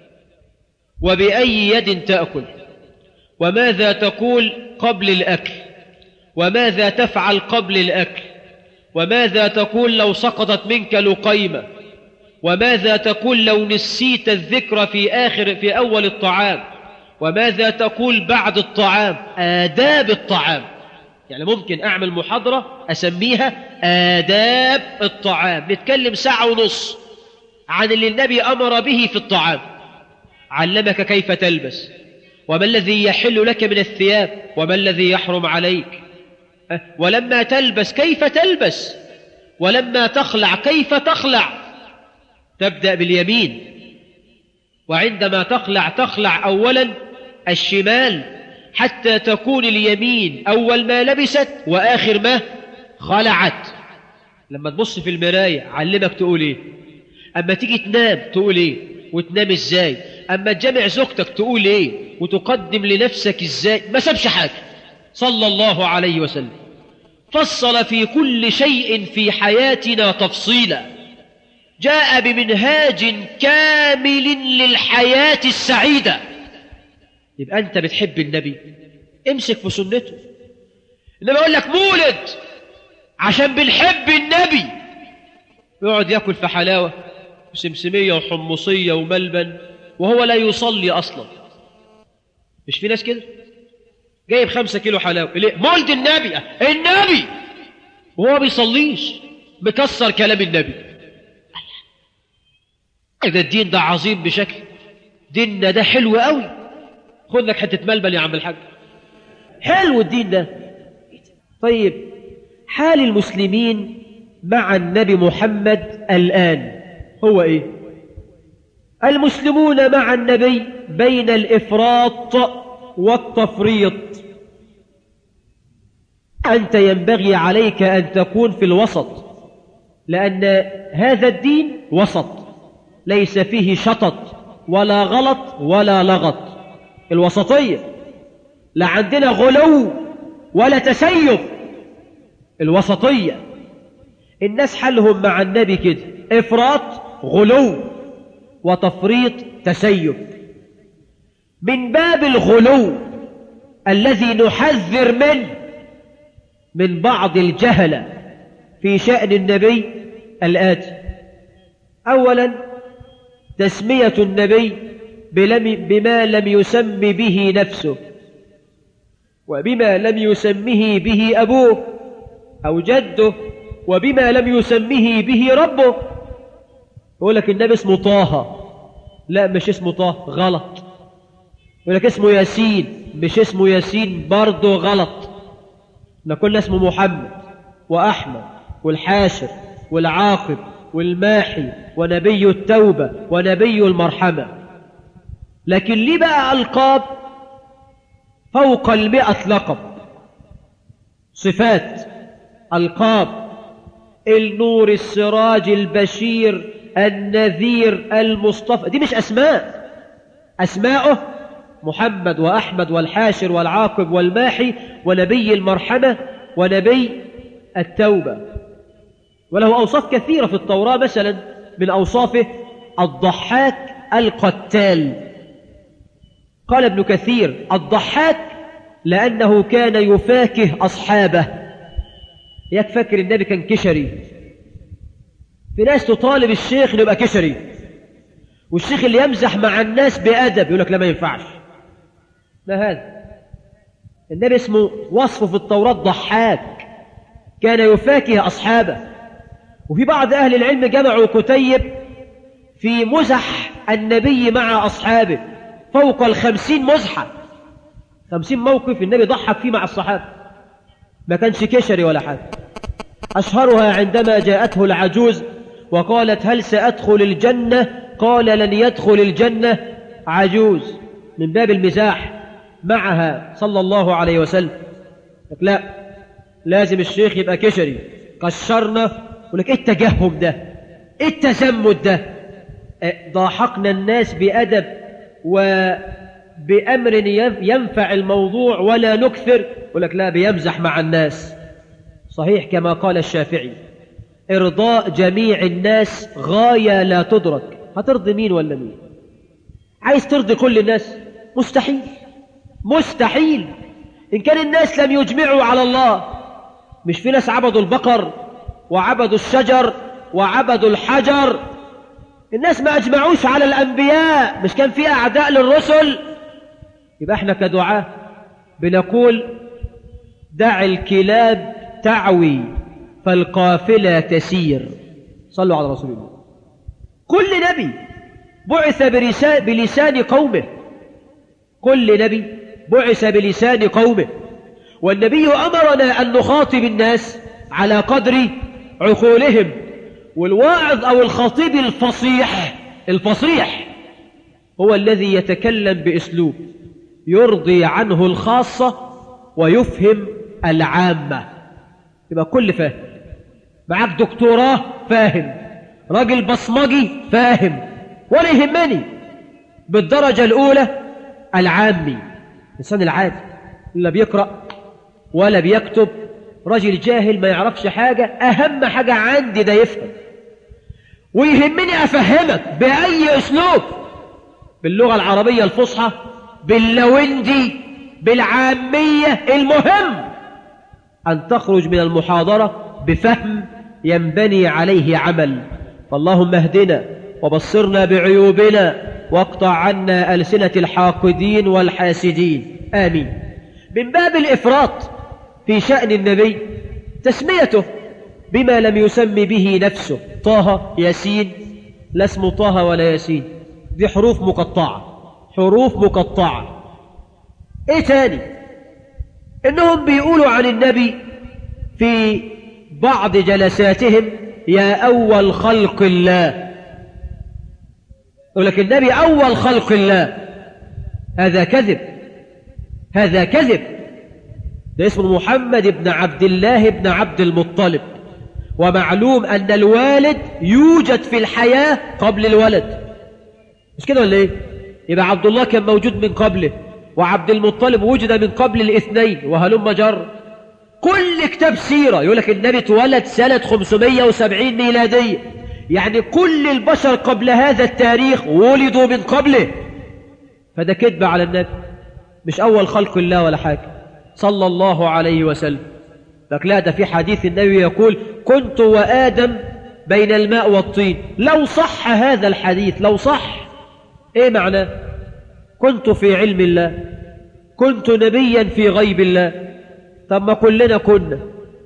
وبأي يد تأكل وماذا تقول قبل الأكل وماذا تفعل قبل الأكل وماذا تقول لو سقطت منك لقيمة وماذا تقول لو نسيت الذكر في آخر في أول الطعام وماذا تقول بعد الطعام آداب الطعام يعني ممكن أعمل محاضرة أسميها آداب الطعام نتكلم ساعة ونص عن اللي النبي أمر به في الطعام علمك كيف تلبس وما الذي يحل لك من الثياب وما الذي يحرم عليك ولما تلبس كيف تلبس ولما تخلع كيف تخلع تبدأ باليمين وعندما تخلع تخلع أولا الشمال حتى تكون اليمين أول ما لبست وآخر ما خلعت لما تبص في المراية علمك تقول ايه أما تيجي تنام تقول ايه وتنام ازاي أما تجمع زوجتك تقول ايه وتقدم لنفسك ازاي ما سابش حاجة صلى الله عليه وسلم فصل في كل شيء في حياتنا تفصيلا جاء بمنهاج كامل للحياة السعيدة يبقى أنت بتحب النبي امسك في سنته إنما أقول لك مولد عشان بنحب النبي يقعد ياكل في حلاوة وسمسمية وحمصية وملبن وهو لا يصلي أصلا مش في ناس كده جايب خمسة كيلو حلاوة ليه؟ مولد النبي النبي وهو بيصليش مكسر كلام النبي ده الدين ده عظيم بشكل ديننا ده حلو قوي خد لك حتة ملبن يا عم الحاج حلو الدين ده طيب حال المسلمين مع النبي محمد الآن هو إيه المسلمون مع النبي بين الإفراط والتفريط أنت ينبغي عليك أن تكون في الوسط لأن هذا الدين وسط ليس فيه شطط ولا غلط ولا لغط الوسطية لا عندنا غلو ولا تسيب الوسطية الناس حالهم مع النبي كده إفراط غلو وتفريط تسيب من باب الغلو الذي نحذر منه من بعض الجهلة في شأن النبي الآتي أولا تسمية النبي بما لم يسم به نفسه وبما لم يسمه به أبوه أو جده وبما لم يسمه به ربه يقول لك النبي اسمه طه لا مش اسمه طه غلط يقول لك اسمه ياسين مش اسمه ياسين برضه غلط احنا كنا اسمه محمد وأحمد والحاشر والعاقب والماحي ونبي التوبة ونبي المرحمة لكن ليه بقى ألقاب فوق المئة لقب صفات ألقاب النور السراج البشير النذير المصطفى دي مش أسماء أسماؤه محمد وأحمد والحاشر والعاقب والماحي ونبي المرحمة ونبي التوبة وله أوصاف كثيرة في التوراة مثلا من أوصافه الضحاك القتال قال ابن كثير الضحاك لأنه كان يفاكه أصحابه ياك فاكر النبي كان كشري في ناس تطالب الشيخ انه يبقى كشري والشيخ اللي يمزح مع الناس بأدب يقول لك لا ما ينفعش ما هذا النبي اسمه وصفه في التوراة ضحاك كان يفاكه أصحابه وفي بعض أهل العلم جمعوا كتيب في مزح النبي مع أصحابه فوق الخمسين مزحة خمسين موقف النبي ضحك فيه مع الصحابة ما كانش كشري ولا حاجة أشهرها عندما جاءته العجوز وقالت هل سأدخل الجنة قال لن يدخل الجنة عجوز من باب المزاح معها صلى الله عليه وسلم لا لازم الشيخ يبقى كشري قشرنا ولك ايه التجهم ده ايه التزمت ده ضاحكنا الناس بأدب وبأمر ينفع الموضوع ولا نكثر ولك لا بيمزح مع الناس صحيح كما قال الشافعي إرضاء جميع الناس غاية لا تدرك هترضي مين ولا مين عايز ترضي كل الناس مستحيل مستحيل إن كان الناس لم يجمعوا على الله مش في ناس عبدوا البقر وعبدوا الشجر وعبدوا الحجر الناس ما أجمعوش على الأنبياء مش كان في أعداء للرسل يبقى احنا كدعاة بنقول دع الكلاب تعوي فالقافلة تسير صلوا على رسول الله كل نبي بعث بلسان قومه كل نبي بعث بلسان قومه والنبي أمرنا أن نخاطب الناس على قدر عقولهم والواعظ أو الخطيب الفصيح الفصيح هو الذي يتكلم بأسلوب يرضي عنه الخاصة ويفهم العامة يبقى كل فاهم معاك دكتوراه فاهم راجل بصمجي فاهم ولا يهمني بالدرجة الأولى العامي الإنسان العادي لا بيقرأ ولا بيكتب راجل جاهل ما يعرفش حاجة أهم حاجة عندي ده يفهم ويهمني أفهمك بأي أسلوب باللغة العربية الفصحى باللوندي بالعامية المهم أن تخرج من المحاضرة بفهم ينبني عليه عمل فاللهم اهدنا وبصرنا بعيوبنا واقطع عنا ألسنة الحاقدين والحاسدين آمين من باب الإفراط في شأن النبي تسميته بما لم يسم به نفسه طه ياسين لا اسمه طه ولا ياسين دي حروف مقطعة حروف مقطعة ايه تاني انهم بيقولوا عن النبي في بعض جلساتهم يا اول خلق الله يقول لك النبي اول خلق الله هذا كذب هذا كذب ده اسمه محمد بن عبد الله بن عبد المطلب ومعلوم أن الوالد يوجد في الحياة قبل الولد مش كده ولا ايه يبقى عبد الله كان موجود من قبله وعبد المطلب وجد من قبل الاثنين وهلم جر كل كتاب سيرة يقول لك النبي اتولد سنة 570 ميلادية يعني كل البشر قبل هذا التاريخ ولدوا من قبله فده كذب على النبي مش أول خلق الله ولا حاجة صلى الله عليه وسلم لك لا ده في حديث النبي يقول كنت وآدم بين الماء والطين لو صح هذا الحديث لو صح ايه معناه كنت في علم الله كنت نبيا في غيب الله طب ما كلنا كنا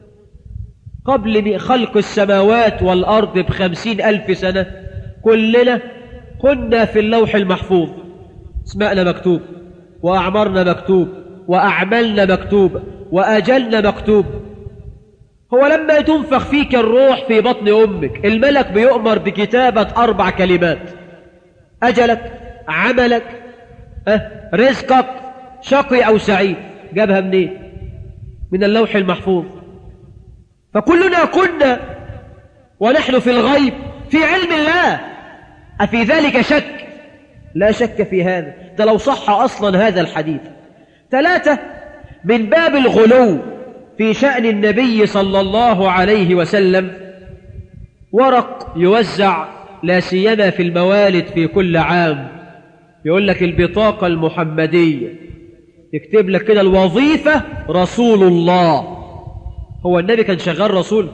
قبل خلق السماوات والأرض بخمسين ألف سنة كلنا كنا في اللوح المحفوظ اسماءنا مكتوب وأعمارنا مكتوب وأعمالنا مكتوب وأجلنا مكتوب هو لما تنفخ فيك الروح في بطن أمك الملك بيؤمر بكتابة أربع كلمات أجلك عملك أه رزقك شقي أو سعيد جابها منين من اللوح المحفوظ فكلنا كنا ونحن في الغيب في علم الله أفي ذلك شك لا شك في هذا ده لو صح أصلا هذا الحديث ثلاثة من باب الغلو في شأن النبي صلى الله عليه وسلم ورق يوزع لا سيما في الموالد في كل عام يقول لك البطاقة المحمدية يكتب لك كده الوظيفة رسول الله هو النبي كان شغال رسول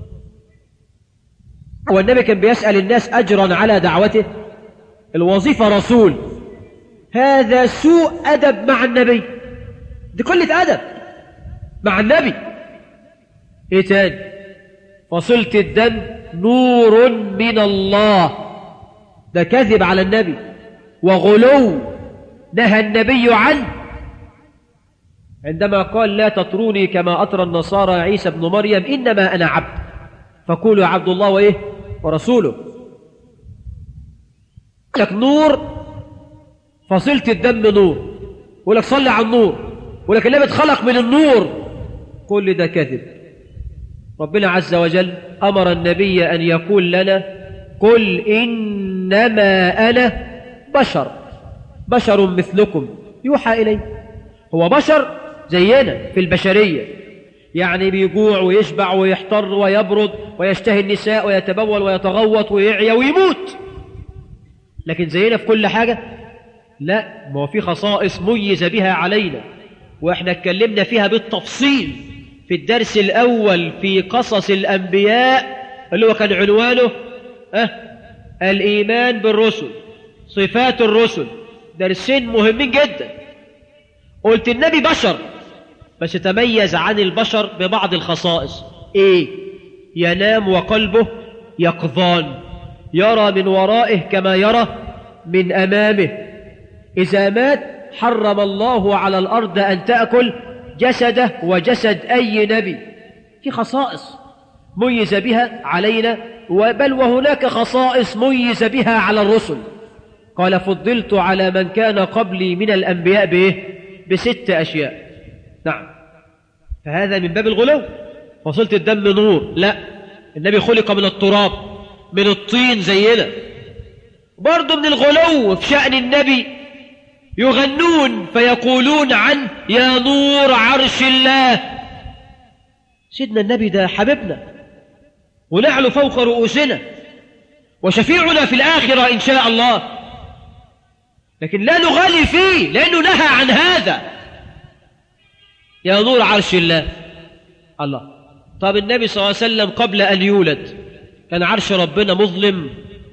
هو النبي كان بيسأل الناس أجرا على دعوته الوظيفة رسول هذا سوء أدب مع النبي دي قلة أدب مع النبي ايه تاني فصلة الدم نور من الله ده كذب على النبي وغلو نهى النبي عنه عندما قال لا تطروني كما أطرى النصارى عيسى بن مريم إنما أنا عبد فقولوا عبد الله وإيه ورسوله لك نور فصلة الدم نور يقول لك صلي على النور يقول لك النبي اتخلق من النور كل ده كذب ربنا عز وجل أمر النبي أن يقول لنا قل إنما أنا بشر بشر مثلكم يوحى إلي هو بشر زينا في البشرية يعني بيجوع ويشبع ويحتر ويبرد ويشتهي النساء ويتبول ويتغوط ويعيا ويموت لكن زينا في كل حاجة لا ما هو في خصائص ميز بها علينا واحنا اتكلمنا فيها بالتفصيل في الدرس الأول في قصص الأنبياء اللي هو كان عنوانه أه الإيمان بالرسل صفات الرسل درسين مهمين جدا قلت النبي بشر بس تميز عن البشر ببعض الخصائص ايه ينام وقلبه يقظان يرى من ورائه كما يرى من أمامه إذا مات حرم الله على الأرض أن تأكل جسده وجسد أي نبي في خصائص ميز بها علينا بل وهناك خصائص ميز بها على الرسل قال فضلت على من كان قبلي من الأنبياء بإيه؟ بست أشياء نعم فهذا من باب الغلو وصلت الدم نور لا النبي خلق من التراب من الطين زينا برضه من الغلو في شأن النبي يغنون فيقولون عنه يا نور عرش الله سيدنا النبي ده حبيبنا ونعلو فوق رؤوسنا وشفيعنا في الآخرة إن شاء الله لكن لا نغالي فيه لأنه نهى عن هذا يا نور عرش الله الله طب النبي صلى الله عليه وسلم قبل أن يولد كان عرش ربنا مظلم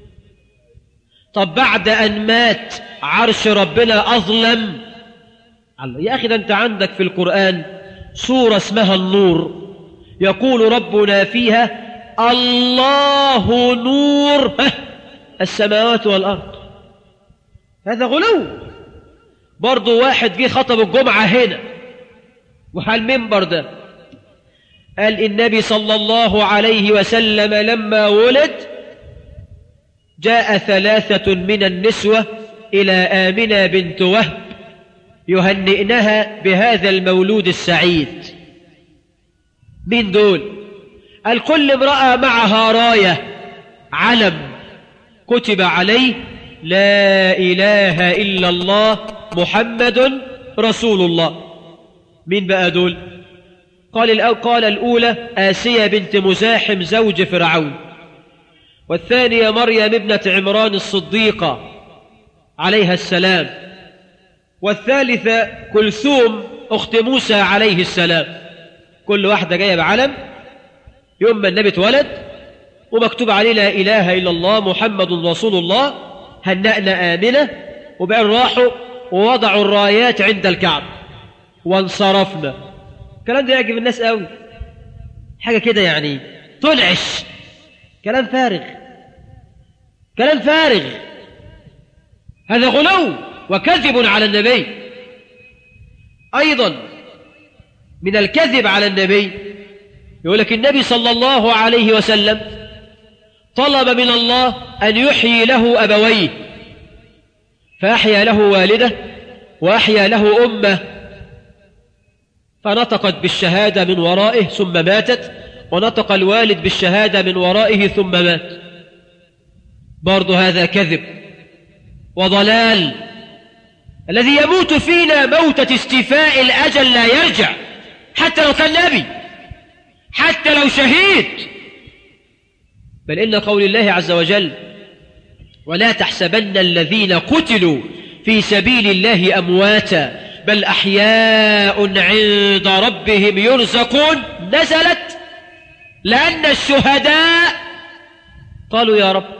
طب بعد أن مات عرش ربنا أظلم الله يا أخي ده أنت عندك في القرآن سورة اسمها النور يقول ربنا فيها الله نور السماوات والأرض هذا غلو برضه واحد جه خطب الجمعة هنا وعلى المنبر ده قال النبي صلى الله عليه وسلم لما ولد جاء ثلاثة من النسوة إلى آمنة بنت وهب يهنئنها بهذا المولود السعيد مين دول قال كل امرأة معها راية علم كتب عليه لا إله إلا الله محمد رسول الله مين بقى دول قال الأو قال الأولى آسية بنت مزاحم زوج فرعون والثانية مريم ابنة عمران الصديقة عليها السلام والثالثة كلثوم أخت موسى عليه السلام كل واحدة جاية بعلم يوم ما النبي اتولد ومكتوب عليه لا إله إلا الله محمد رسول الله هنأنا آمنة وبعدين راحوا ووضعوا الرايات عند الكعب وانصرفنا الكلام ده يعجب الناس قوي حاجة كده يعني تنعش كلام فارغ كلام فارغ هذا غلو وكذب على النبي أيضا من الكذب على النبي يقول لك النبي صلى الله عليه وسلم طلب من الله أن يحيي له أبويه فأحيا له والده وأحيا له أمه فنطقت بالشهادة من ورائه ثم ماتت ونطق الوالد بالشهادة من ورائه ثم مات برضو هذا كذب وضلال الذي يموت فينا موتة استيفاء الأجل لا يرجع حتى لو كان نبي حتى لو شهيد بل إن قول الله عز وجل ولا تحسبن الذين قتلوا في سبيل الله أمواتا بل أحياء عند ربهم يرزقون نزلت لأن الشهداء قالوا يا رب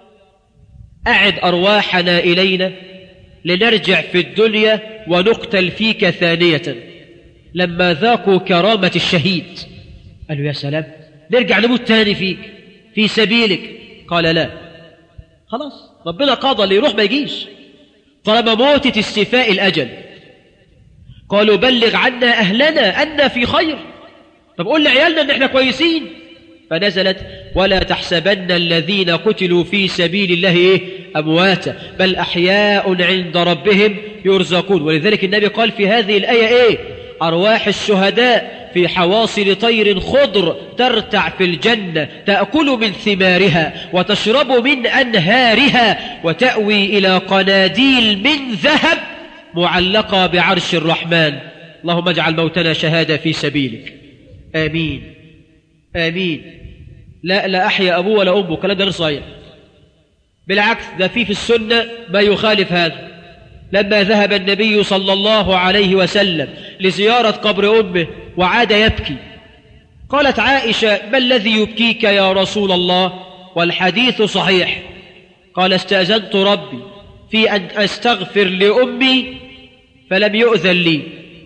أعد أرواحنا إلينا لنرجع في الدنيا ونقتل فيك ثانية لما ذاقوا كرامة الشهيد قالوا يا سلام نرجع نموت تاني فيك في سبيلك قال لا خلاص ربنا قضى اللي يروح ما يجيش طالما موتة استيفاء الأجل قالوا بلغ عنا أهلنا أن في خير طب قول لعيالنا أن احنا كويسين فنزلت ولا تحسبن الذين قتلوا في سبيل الله إيه؟ أمواتا بل أحياء عند ربهم يرزقون ولذلك النبي قال في هذه الآية إيه أرواح الشهداء في حواصل طير خضر ترتع في الجنة تأكل من ثمارها وتشرب من أنهارها وتأوي إلى قناديل من ذهب معلقة بعرش الرحمن اللهم اجعل موتنا شهادة في سبيلك آمين آمين لا لا أحيا أبوه ولا أمه كلام ده غير صحيح بالعكس ده في في السنة ما يخالف هذا لما ذهب النبي صلى الله عليه وسلم لزيارة قبر أمه وعاد يبكي قالت عائشة ما الذي يبكيك يا رسول الله والحديث صحيح قال استأذنت ربي في أن أستغفر لأمي فلم يؤذن لي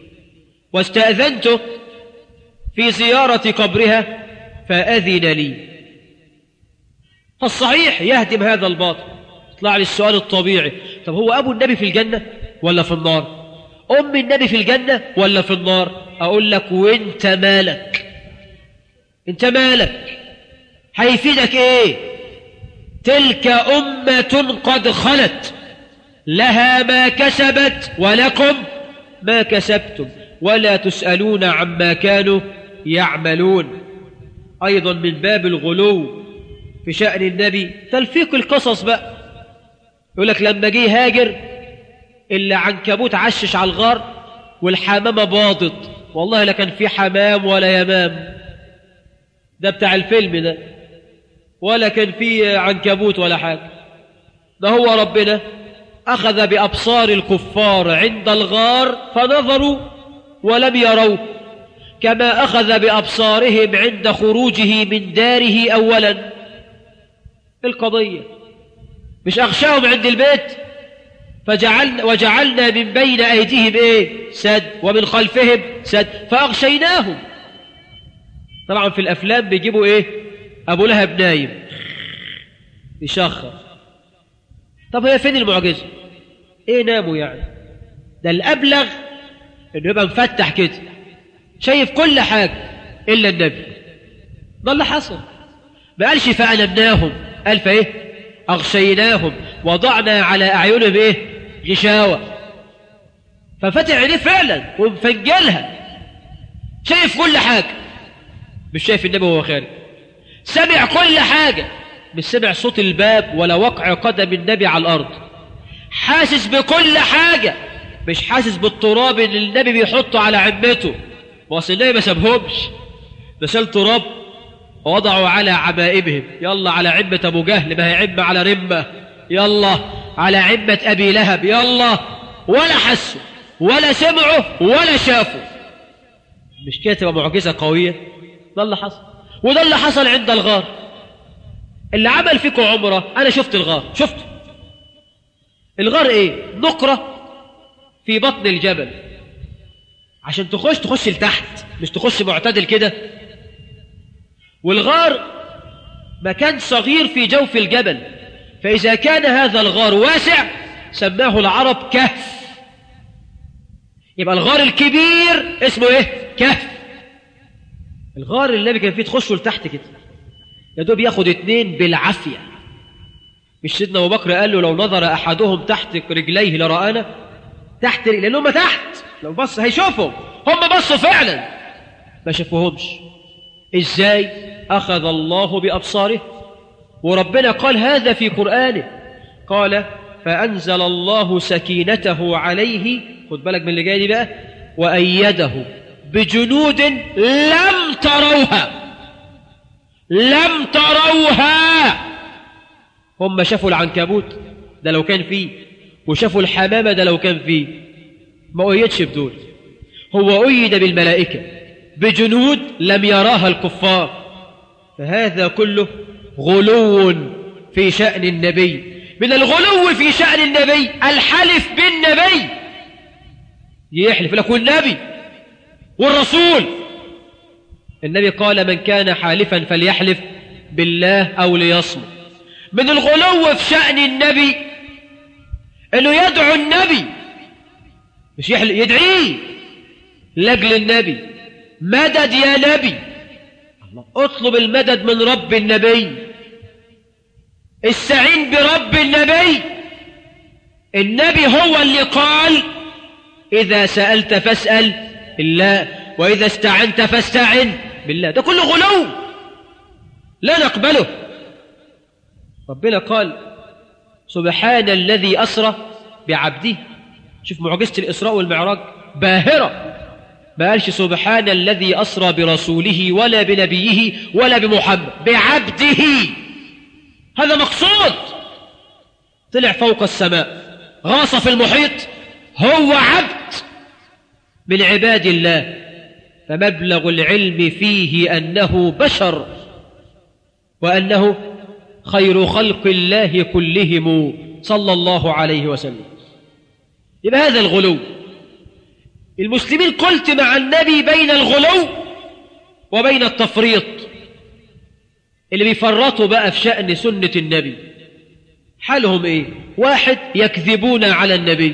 واستأذنته في زيارة قبرها فأذن لي فالصحيح يهدم هذا الباطل يطلع لي السؤال الطبيعي طب هو أبو النبي في الجنة ولا في النار أم النبي في الجنة ولا في النار أقول لك وانت مالك انت مالك هيفيدك ايه تلك أمة قد خلت لها ما كسبت ولكم ما كسبتم ولا تسألون عما كانوا يعملون أيضا من باب الغلو في شأن النبي تلفيق القصص بقى يقول لك لما جه هاجر اللي عنكبوت عشش على الغار والحمامة باضت والله لا كان في حمام ولا يمام ده بتاع الفيلم ده ولا كان في عنكبوت ولا حاجة ده هو ربنا أخذ بأبصار الكفار عند الغار فنظروا ولم يروا كما أخذ بأبصارهم عند خروجه من داره أولا القضية مش أغشاهم عند البيت فجعلنا وجعلنا من بين أيديهم إيه سد ومن خلفهم سد فأغشيناهم طبعا في الأفلام بيجيبوا إيه أبو لهب نايم يشخر طب هي فين المعجزة إيه ناموا يعني ده الأبلغ إنه يبقى مفتح كده شايف كل حاجة إلا النبي ده اللي حصل ما قالش فألمناهم قال فإيه أغشيناهم وضعنا على أعينهم إيه غشاوة ففتح عينيه فعلا ومفجلها شايف كل حاجة مش شايف النبي وهو خارج سمع كل حاجة مش سمع صوت الباب ولا وقع قدم النبي على الأرض حاسس بكل حاجة مش حاسس بالتراب اللي النبي بيحطه على عمته واصل النبي ما سابهمش ده شال تراب ووضعوا على عمائمهم يلا على عمة أبو جهل ما هي عمة على رمة يلا على عمة أبي لهب يلا ولا حسوا ولا سمعوا ولا شافوا مش كده تبقى معجزة قوية ده اللي حصل وده اللي حصل عند الغار اللي عمل فيكم عمرة أنا شفت الغار شفته الغار إيه نقرة في بطن الجبل عشان تخش تخش لتحت مش تخش معتدل كده والغار مكان صغير في جوف الجبل فإذا كان هذا الغار واسع سماه العرب كهف يبقى الغار الكبير اسمه ايه كهف الغار اللي النبي كان فيه تخشوا لتحت كده يا دوب ياخد اتنين بالعافية مش سيدنا أبو بكر قال له لو نظر أحدهم تحت رجليه لرآنا تحت لأن هم تحت لو بص هيشوفهم هم بصوا فعلا ما شافوهمش ازاي أخذ الله بأبصاره وربنا قال هذا في قرآنه قال فأنزل الله سكينته عليه خد بالك من اللي جاي دي بقى وأيده بجنود لم تروها لم تروها هم شافوا العنكبوت ده لو كان فيه وشافوا الحمامة ده لو كان فيه ما أيدش بدول هو أيد بالملائكة بجنود لم يراها الكفار فهذا كله غلو في شأن النبي من الغلو في شأن النبي الحلف بالنبي يحلف لك والنبي والرسول النبي قال من كان حالفا فليحلف بالله أو ليصمت من الغلو في شأن النبي انه يدعو النبي مش يحلف يدعيه لاجل النبي مدد يا نبي الله اطلب المدد من رب النبي استعين برب النبي النبي هو اللي قال إذا سألت فاسأل الله وإذا استعنت فاستعن بالله ده كله غلو لا نقبله ربنا قال سبحان الذي أسرى بعبده شوف معجزة الإسراء والمعراج باهرة ما قالش سبحان الذي أسرى برسوله ولا بنبيه ولا بمحمد بعبده هذا مقصود طلع فوق السماء غاص في المحيط هو عبد من عباد الله فمبلغ العلم فيه أنه بشر وأنه خير خلق الله كلهم صلى الله عليه وسلم يبقى هذا الغلو المسلمين قلت مع النبي بين الغلو وبين التفريط اللي بيفرطوا بقى في شأن سنة النبي حالهم ايه واحد يكذبون على النبي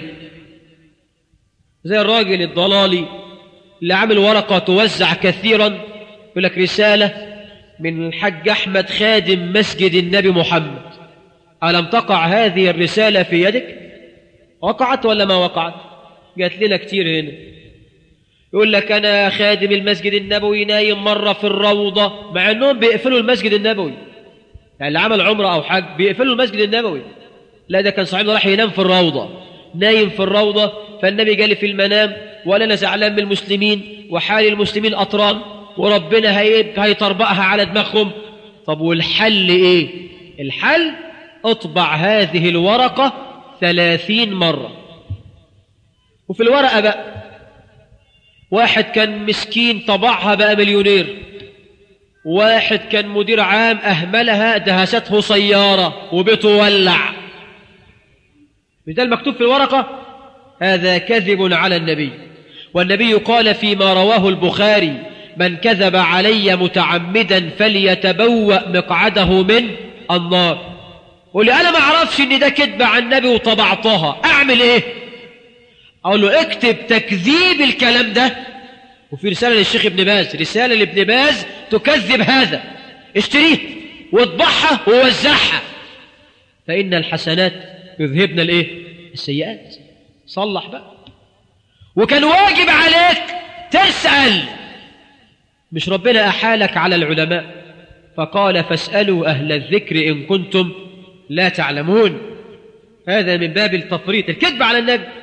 زي الراجل الضلالي اللي عامل ورقة توزع كثيرا يقول لك رسالة من الحج أحمد خادم مسجد النبي محمد ألم تقع هذه الرسالة في يدك وقعت ولا ما وقعت جات لنا كتير هنا يقول لك أنا خادم المسجد النبوي نايم مرة في الروضة مع أنهم بيقفلوا المسجد النبوي يعني اللي عمل عمرة أو حج بيقفلوا المسجد النبوي لا ده كان صاحبنا راح ينام في الروضة نايم في الروضة فالنبي جالي في المنام ولا أنا زعلان من المسلمين وحال المسلمين أطران وربنا هيطربقها على دماغهم طب والحل إيه الحل اطبع هذه الورقة ثلاثين مرة وفي الورقة بقى واحد كان مسكين طبعها بقى مليونير واحد كان مدير عام أهملها دهسته سيارة وبيته ولع ده المكتوب في الورقة هذا كذب على النبي والنبي قال فيما رواه البخاري من كذب علي متعمدا فليتبوأ مقعده من النار قول لي أنا ما أعرفش إن ده كذب عن النبي وطبعتها أعمل إيه أقول له اكتب تكذيب الكلام ده وفي رسالة للشيخ ابن باز رسالة لابن باز تكذب هذا اشتريه واطبعها ووزعها فإن الحسنات يذهبن الايه السيئات صلح بقى وكان واجب عليك تسأل مش ربنا أحالك على العلماء فقال فاسألوا أهل الذكر إن كنتم لا تعلمون هذا من باب التفريط الكذب على النبي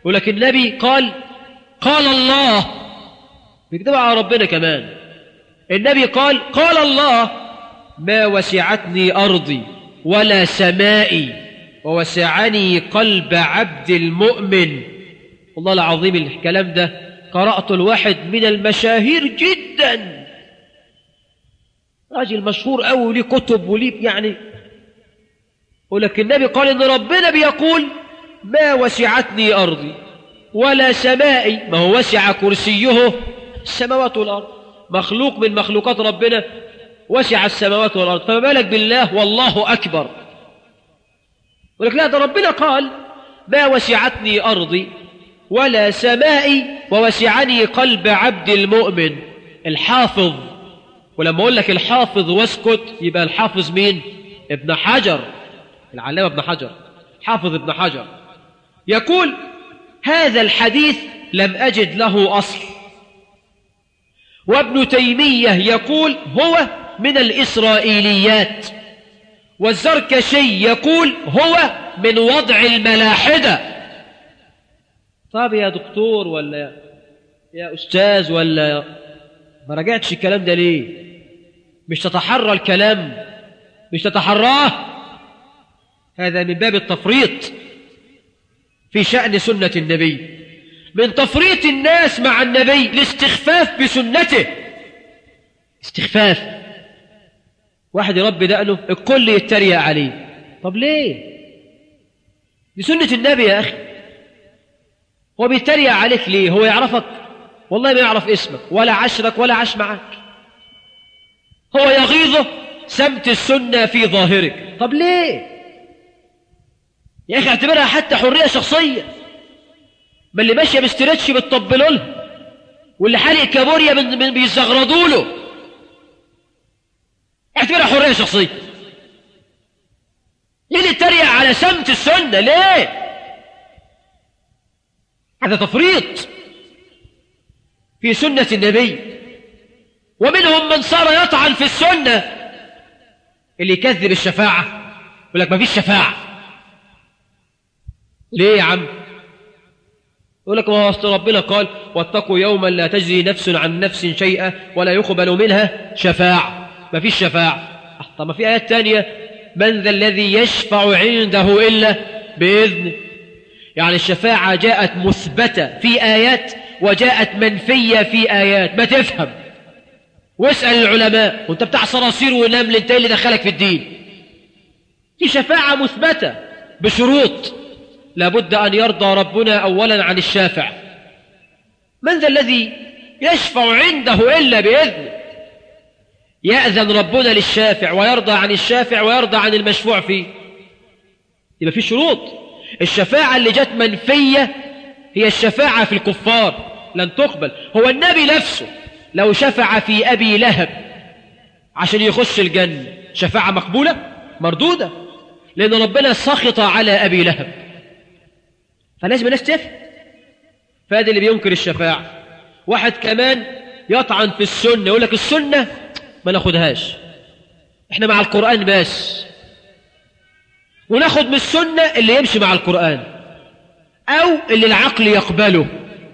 يقول لك النبي قال قال الله بيكتبها على ربنا كمان النبي قال قال الله ما وسعتني أرضي ولا سمائي ووسعني قلب عبد المؤمن والله العظيم الكلام ده قرأت الواحد من المشاهير جدا راجل مشهور أوي وليه كتب وليه يعني ولكن النبي قال إن ربنا بيقول ما وسعتني أرضي ولا سمائي ما هو وسع كرسيه السماوات والأرض مخلوق من مخلوقات ربنا وسع السماوات والأرض فما بالك بالله والله أكبر ولكن لا ده ربنا قال ما وسعتني أرضي ولا سمائي ووسعني قلب عبد المؤمن الحافظ ولما أقول لك الحافظ واسكت يبقى الحافظ مين ابن حجر العلامة ابن حجر حافظ ابن حجر يقول هذا الحديث لم أجد له أصل وابن تيمية يقول هو من الإسرائيليات والزركشي يقول هو من وضع الملاحدة طب يا دكتور ولا يا أستاذ ولا ما رجعتش الكلام ده ليه مش تتحرى الكلام مش تتحراه هذا من باب التفريط في شأن سنة النبي من تفريط الناس مع النبي الاستخفاف بسنته استخفاف واحد يربي دقنه الكل يتريق عليه طب ليه دي سنة النبي يا أخي هو بيتريق عليك ليه هو يعرفك والله ما يعرف اسمك ولا عشرك ولا عاش معك هو يغيظه سمت السنة في ظاهرك طب ليه يا أخي اعتبرها حتى حرية شخصية ما اللي ماشية بستريتش بتطبلوا لها واللي حالق كابوريا من من بيزغردوا له اعتبرها حرية شخصية ليه اللي اتريق على سمت السنة ليه هذا تفريط في سنة النبي ومنهم من صار يطعن في السنة اللي يكذب الشفاعة يقول لك ما فيش شفاعة ليه يا عم يقول لك ما هو ربنا قال واتقوا يوما لا تجزي نفس عن نفس شيئا ولا يقبل منها شفاعة ما فيش شفاعة طب ما في آيات تانية من ذا الذي يشفع عنده إلا بإذنه يعني الشفاعة جاءت مثبتة في آيات وجاءت منفية في آيات ما تفهم واسأل العلماء وانت بتاع صراصير ونمل انت اللي دخلك في الدين دي شفاعة مثبتة بشروط لابد أن يرضى ربنا أولا عن الشافع من ذا الذي يشفع عنده إلا بإذنه يأذن ربنا للشافع ويرضى عن الشافع ويرضى عن المشفوع فيه يبقى في شروط الشفاعة اللي جت منفية هي الشفاعة في الكفار لن تقبل هو النبي نفسه لو شفع في أبي لهب عشان يخش الجنة شفاعة مقبولة مردودة لأن ربنا سخط على أبي لهب فلازم الناس تفهم فادي اللي بينكر الشفاعة واحد كمان يطعن في السنة يقول لك السنة ما ناخدهاش احنا مع القرآن بس وناخد من السنة اللي يمشي مع القرآن أو اللي العقل يقبله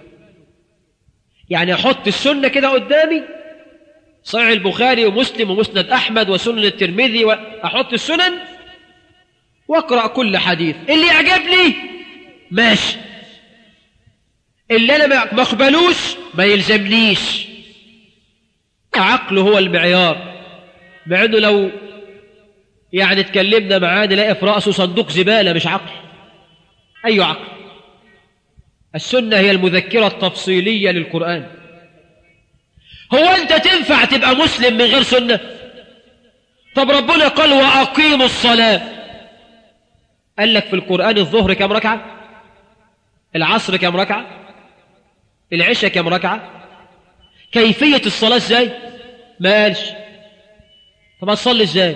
يعني أحط السنة كده قدامي صحيح البخاري ومسلم ومسند أحمد وسنن الترمذي وأحط السنن وأقرأ كل حديث اللي يعجبني ماشي اللي أنا ما أقبلوش ما يلزمنيش عقل هو المعيار مع أنه لو يعني اتكلمنا معاه نلاقي في رأسه صندوق زبالة مش عقل أي عقل السنة هي المذكرة التفصيلية للقرآن هو أنت تنفع تبقى مسلم من غير سنة طب ربنا قال وأقيموا الصلاة قال لك في القرآن الظهر كم ركعة العصر كم ركعة العشاء كم ركعة كيفية الصلاة ازاي ما قالش طب هتصلي ازاي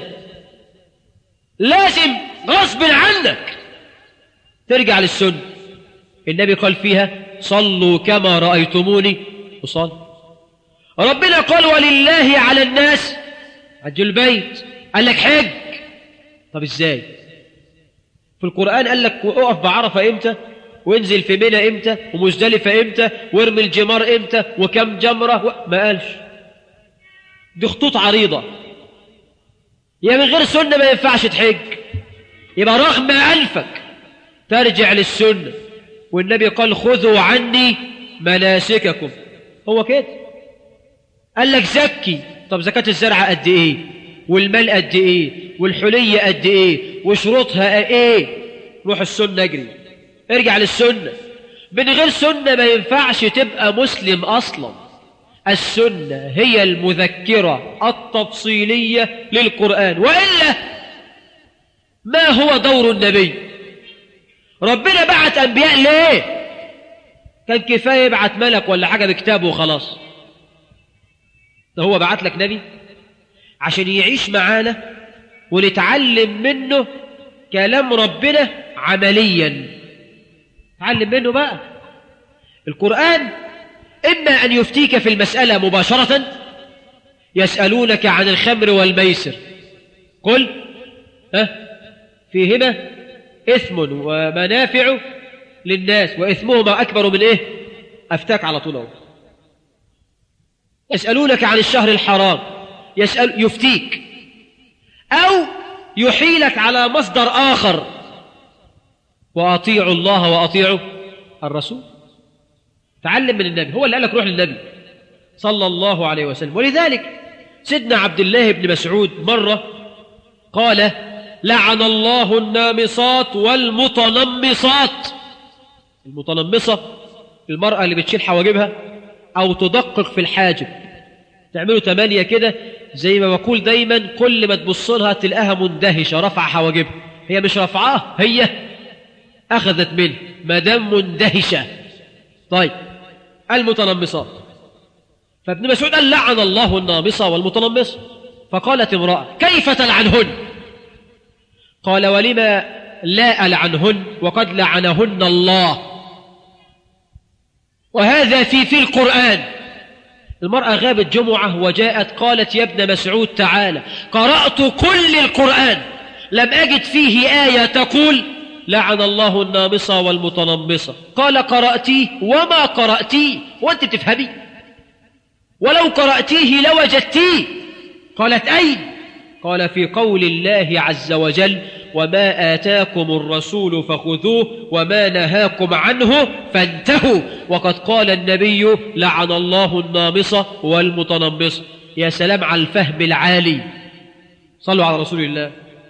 لازم غصب عنك ترجع للسنة النبي قال فيها صلوا كما رأيتموني أصلي ربنا قال ولله على الناس حج البيت قال لك حج طب ازاي في القرآن قال لك اقف بعرفة امتى وانزل في منى امتى ومزدلفة امتى وارمي الجمار امتى وكم جمرة و... ما قالش دي خطوط عريضة يا من غير سنة ما ينفعش تحج يبقى رغم ألفك ترجع للسنة والنبي قال خذوا عني مناسككم هو كده قال لك زكي طب زكاة الزرع قد ايه والمال قد ايه والحلية قد ايه وشروطها ايه روح السنة اجري ارجع للسنة من غير سنة ما ينفعش تبقى مسلم اصلا السنة هي المذكرة التفصيلية للقرآن وإلا ما هو دور النبي ربنا بعت أنبياء ليه كان كفاية يبعت ملك ولا حاجة بكتابه وخلاص ده هو بعت لك نبي عشان يعيش معانا ونتعلم منه كلام ربنا عمليا تعلم منه بقى القرآن إما أن يفتيك في المسألة مباشرة يسألونك عن الخمر والميسر قل ها فيهما إثم ومنافع للناس وإثمهما أكبر من إيه أفتاك على طول أهو يسألونك عن الشهر الحرام يسأل يفتيك أو يحيلك على مصدر آخر وأطيعوا الله وأطيعوا الرسول تعلم من النبي هو اللي قال لك روح للنبي صلى الله عليه وسلم ولذلك سيدنا عبد الله بن مسعود مرة قال لعن الله النامصات والمتنمصات المتنمصة المرأة اللي بتشيل حواجبها أو تدقق في الحاجب تعملوا تمانية كده زي ما بقول دايما كل ما تبص لها تلاقيها مندهشة رفع حواجبها هي مش رفعاه هي أخذت منه ما دام مندهشة طيب المتنمصات فابن مسعود قال لعن الله النامصة والمتنمصة فقالت امرأة كيف تلعنهن قال ولما لا ألعنهن وقد لعنهن الله وهذا في في القرآن المرأة غابت جمعة وجاءت قالت يا ابن مسعود تعالى قرأت كل القرآن لم أجد فيه آية تقول لعن الله النامصة والمتنمصة قال قرأتيه وما قرأتيه وأنت تفهمي ولو قرأتيه لوجدتيه قالت أين قال في قول الله عز وجل وما آتاكم الرسول فخذوه وما نهاكم عنه فانتهوا وقد قال النبي لعن الله النامصة والمتنمصة يا سلام على الفهم العالي صلوا على رسول الله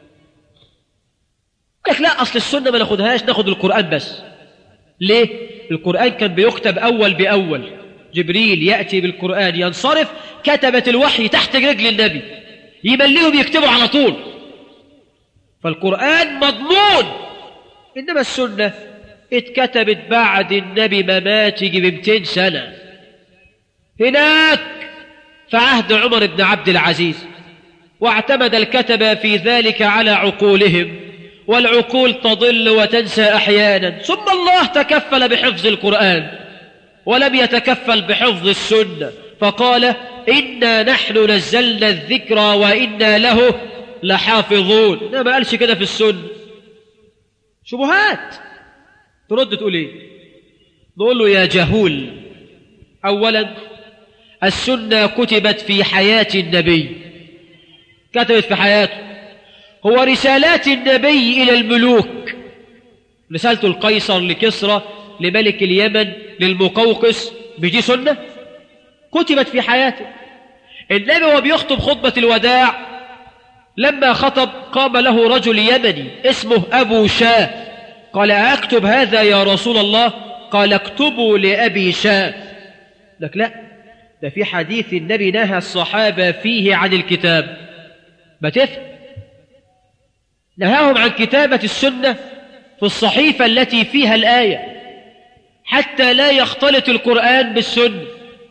لك لا أصل السنة ما ناخدهاش ناخد القرآن بس ليه؟ القرآن كان بيكتب أول بأول جبريل يأتي بالقرآن ينصرف كتبت الوحي تحت رجل النبي يمليهم يكتبوا على طول فالقرآن مضمون إنما السنة اتكتبت بعد النبي مماته ب 200 سنة هناك في عهد عمر بن عبد العزيز واعتمد الكتبة في ذلك على عقولهم والعقول تضل وتنسى أحيانا ثم الله تكفل بحفظ القرآن ولم يتكفل بحفظ السنة فقال إنا نحن نزلنا الذكر وإنا له لحافظون لا ما قالش كده في السنة شبهات ترد تقول ايه نقول له يا جهول أولا السنة كتبت في حياة النبي كتبت في حياته هو رسالات النبي إلى الملوك رسالته القيصر لكسرى لملك اليمن للمقوقس مش دي سنة كتبت في حياته النبي وهو بيخطب خطبة الوداع لما خطب قام له رجل يمني اسمه أبو شاه قال أكتب هذا يا رسول الله قال اكتبوا لأبي شاه لك لا ده في حديث النبي نهى الصحابة فيه عن الكتاب ما تفهم نهاهم عن كتابة السنة في الصحيفة التي فيها الآية حتى لا يختلط القرآن بالسنة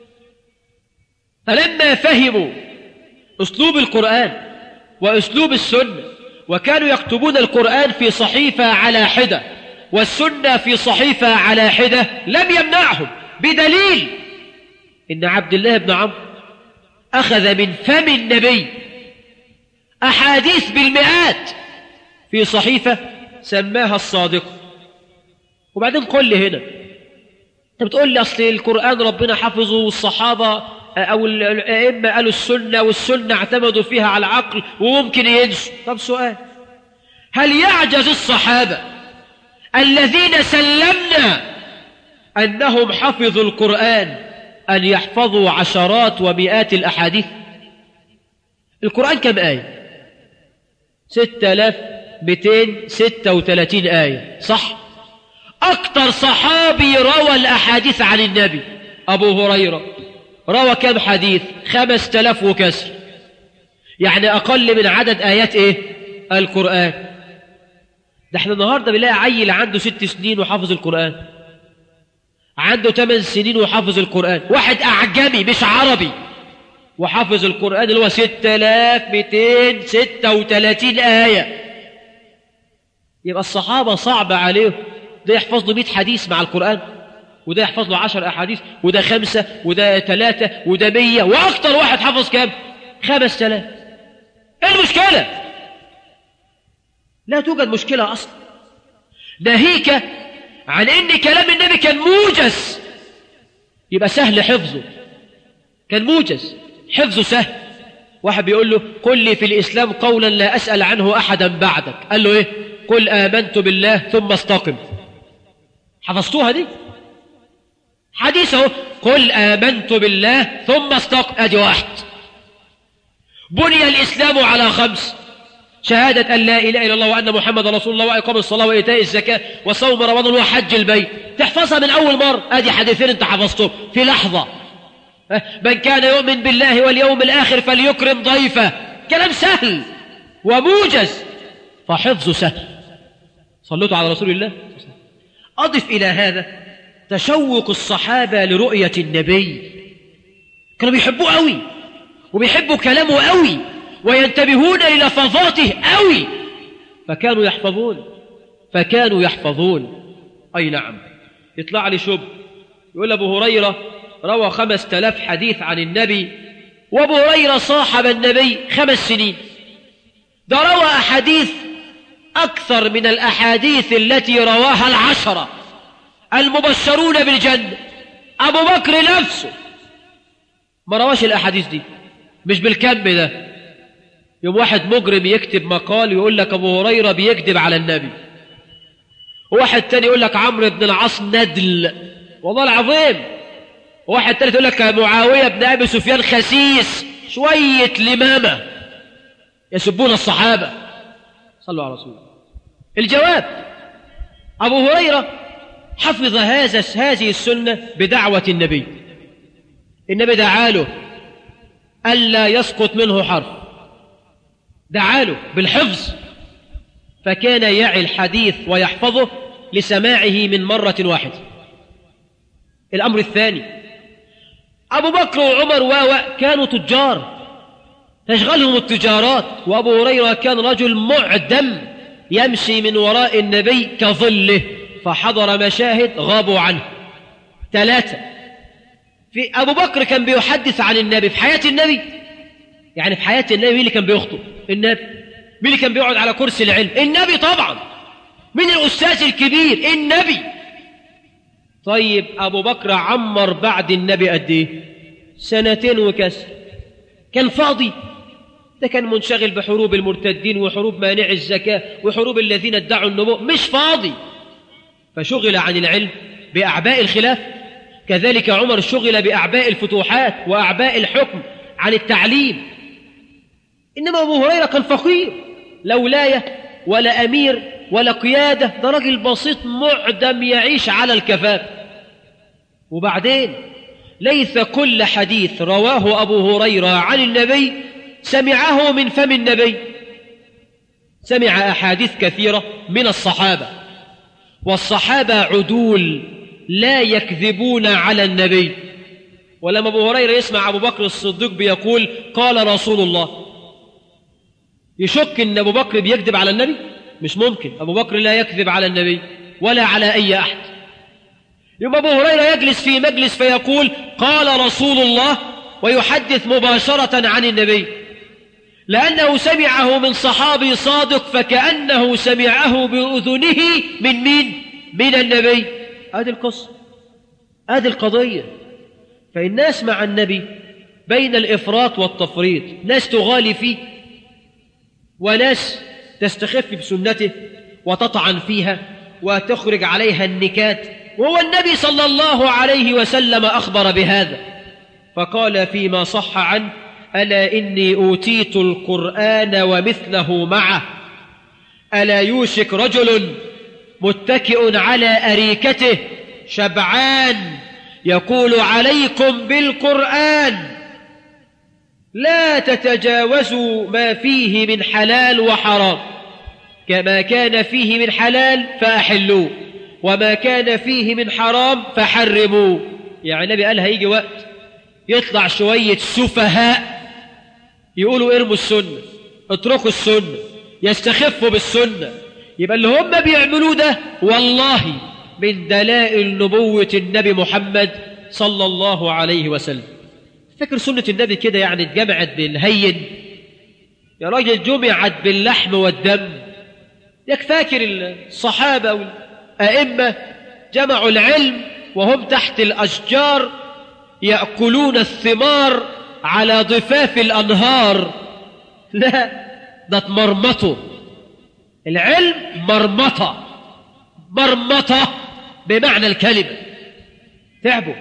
فلما فهموا أسلوب القرآن وأسلوب السنة وكانوا يكتبون القرآن في صحيفة على حدة والسنة في صحيفة على حدة لم يمنعهم بدليل إن عبد الله بن عمرو أخذ من فم النبي أحاديث بالمئات في صحيفة سماها الصادق وبعدين قل لي هنا انت بتقول لي اصل القران ربنا حفظه والصحابه او الائمه قالوا السنه والسنه اعتمدوا فيها على العقل وممكن ينسوا طب سؤال هل يعجز الصحابه الذين سلمنا انهم حفظوا القران ان يحفظوا عشرات ومئات الاحاديث القران كم ايه 6236 ايه صح أكثر صحابي روى الأحاديث عن النبي أبو هريرة روى كم حديث خمس تلاف وكسر يعني أقل من عدد آيات إيه القرآن ده احنا النهاردة بنلاقي عيل عنده ست سنين وحافظ القرآن عنده ثمان سنين وحافظ القرآن واحد أعجمي مش عربي وحافظ القرآن اللي هو 6236 آية يبقى الصحابة صعب عليهم ده يحفظ له 100 حديث مع القرآن وده يحفظ له 10 أحاديث وده خمسة وده ثلاثة وده 100 وأكتر واحد حفظ كام؟ 5000 إيه المشكلة؟ لا توجد مشكلة أصلا ناهيك عن إن كلام النبي كان موجز يبقى سهل حفظه كان موجز حفظه سهل واحد بيقول له قل لي في الإسلام قولا لا أسأل عنه أحدا بعدك قال له إيه قل آمنت بالله ثم استقم حفظتوها دي حديث اهو قل آمنت بالله ثم استقم أدي واحد بني الإسلام على خمس شهادة أن لا إله إلا الله وأن محمد رسول الله وإقام الصلاة وإيتاء الزكاة وصوم رمضان وحج البيت تحفظها من أول مرة أدي حديثين أنت حفظتهم في لحظة من كان يؤمن بالله واليوم الآخر فليكرم ضيفه كلام سهل وموجز فحفظه سهل صليتوا على رسول الله أضف إلى هذا تشوق الصحابة لرؤية النبي كانوا بيحبوه قوي وبيحبوا كلامه قوي وينتبهون للفظاته قوي فكانوا يحفظون فكانوا يحفظون أي نعم يطلع لي شب يقول أبو هريرة روى خمس تلاف حديث عن النبي وأبو هريرة صاحب النبي خمس سنين ده روى أحاديث أكثر من الأحاديث التي رواها العشرة المبشرون بالجنة أبو بكر نفسه ما رواش الأحاديث دي مش بالكم ده يوم واحد مجرم يكتب مقال ويقول لك أبو هريرة بيكذب على النبي وواحد تاني يقول لك عمرو بن العاص ندل والله العظيم واحد تالت يقول لك معاوية بن أبي سفيان خسيس شوية لمامة يسبون الصحابة صلوا على رسول الله الجواب أبو هريرة حفظ هذا هذه السنة بدعوة النبي النبي دعاله ألا يسقط منه حرف دعاله بالحفظ فكان يعي الحديث ويحفظه لسماعه من مرة واحدة الأمر الثاني أبو بكر وعمر و كانوا تجار تشغلهم التجارات وأبو هريرة كان رجل معدم يمشي من وراء النبي كظله فحضر مشاهد غابوا عنه ثلاثة في أبو بكر كان بيحدث عن النبي في حياة النبي يعني في حياة النبي مين اللي كان بيخطب النبي مين اللي كان بيقعد على كرسي العلم النبي طبعا مين الأستاذ الكبير النبي طيب أبو بكر عمر بعد النبي قد إيه سنتين وكسر كان فاضي ده كان منشغل بحروب المرتدين وحروب مانع الزكاة وحروب الذين ادعوا النبوة مش فاضي فشغل عن العلم بأعباء الخلاف كذلك عمر شغل بأعباء الفتوحات وأعباء الحكم عن التعليم إنما أبو هريرة كان فقير لا ولاية ولا أمير ولا قيادة ده راجل بسيط معدم يعيش على الكفاف وبعدين ليس كل حديث رواه أبو هريرة عن النبي سمعه من فم النبي سمع أحاديث كثيرة من الصحابة والصحابة عدول لا يكذبون على النبي ولما أبو هريرة يسمع أبو بكر الصديق بيقول قال رسول الله يشك أن أبو بكر بيكذب على النبي مش ممكن أبو بكر لا يكذب على النبي ولا على أي أحد يوم أبو هريرة يجلس في مجلس فيقول قال رسول الله ويحدث مباشرة عن النبي لأنه سمعه من صحابي صادق فكأنه سمعه بأذنه من مين؟ من النبي هذه القصة هذه القضية فالناس مع النبي بين الإفراط والتفريط ناس تغالي فيه وناس تستخف بسنته وتطعن فيها وتخرج عليها النكات وهو النبي صلى الله عليه وسلم أخبر بهذا فقال فيما صح عنه ألا إني أوتيت القرآن ومثله معه ألا يوشك رجل متكئ على أريكته شبعان يقول عليكم بالقرآن لا تتجاوزوا ما فيه من حلال وحرام كما كان فيه من حلال فأحلوه وما كان فيه من حرام فحرموه يعني النبي قال هيجي وقت يطلع شوية سفهاء يقولوا ارموا السنة اتركوا السنة يستخفوا بالسنة يبقى اللي هم بيعملوه ده والله من دلائل نبوة النبي محمد صلى الله عليه وسلم فكر سنة النبي كده يعني اتجمعت بالهين يا راجل جمعت باللحم والدم ياك فاكر الصحابة والأئمة جمعوا العلم وهم تحت الأشجار يأكلون الثمار على ضفاف الأنهار لا ده اتمرمطوا العلم مرمطة مرمطة بمعنى الكلمة تعبوا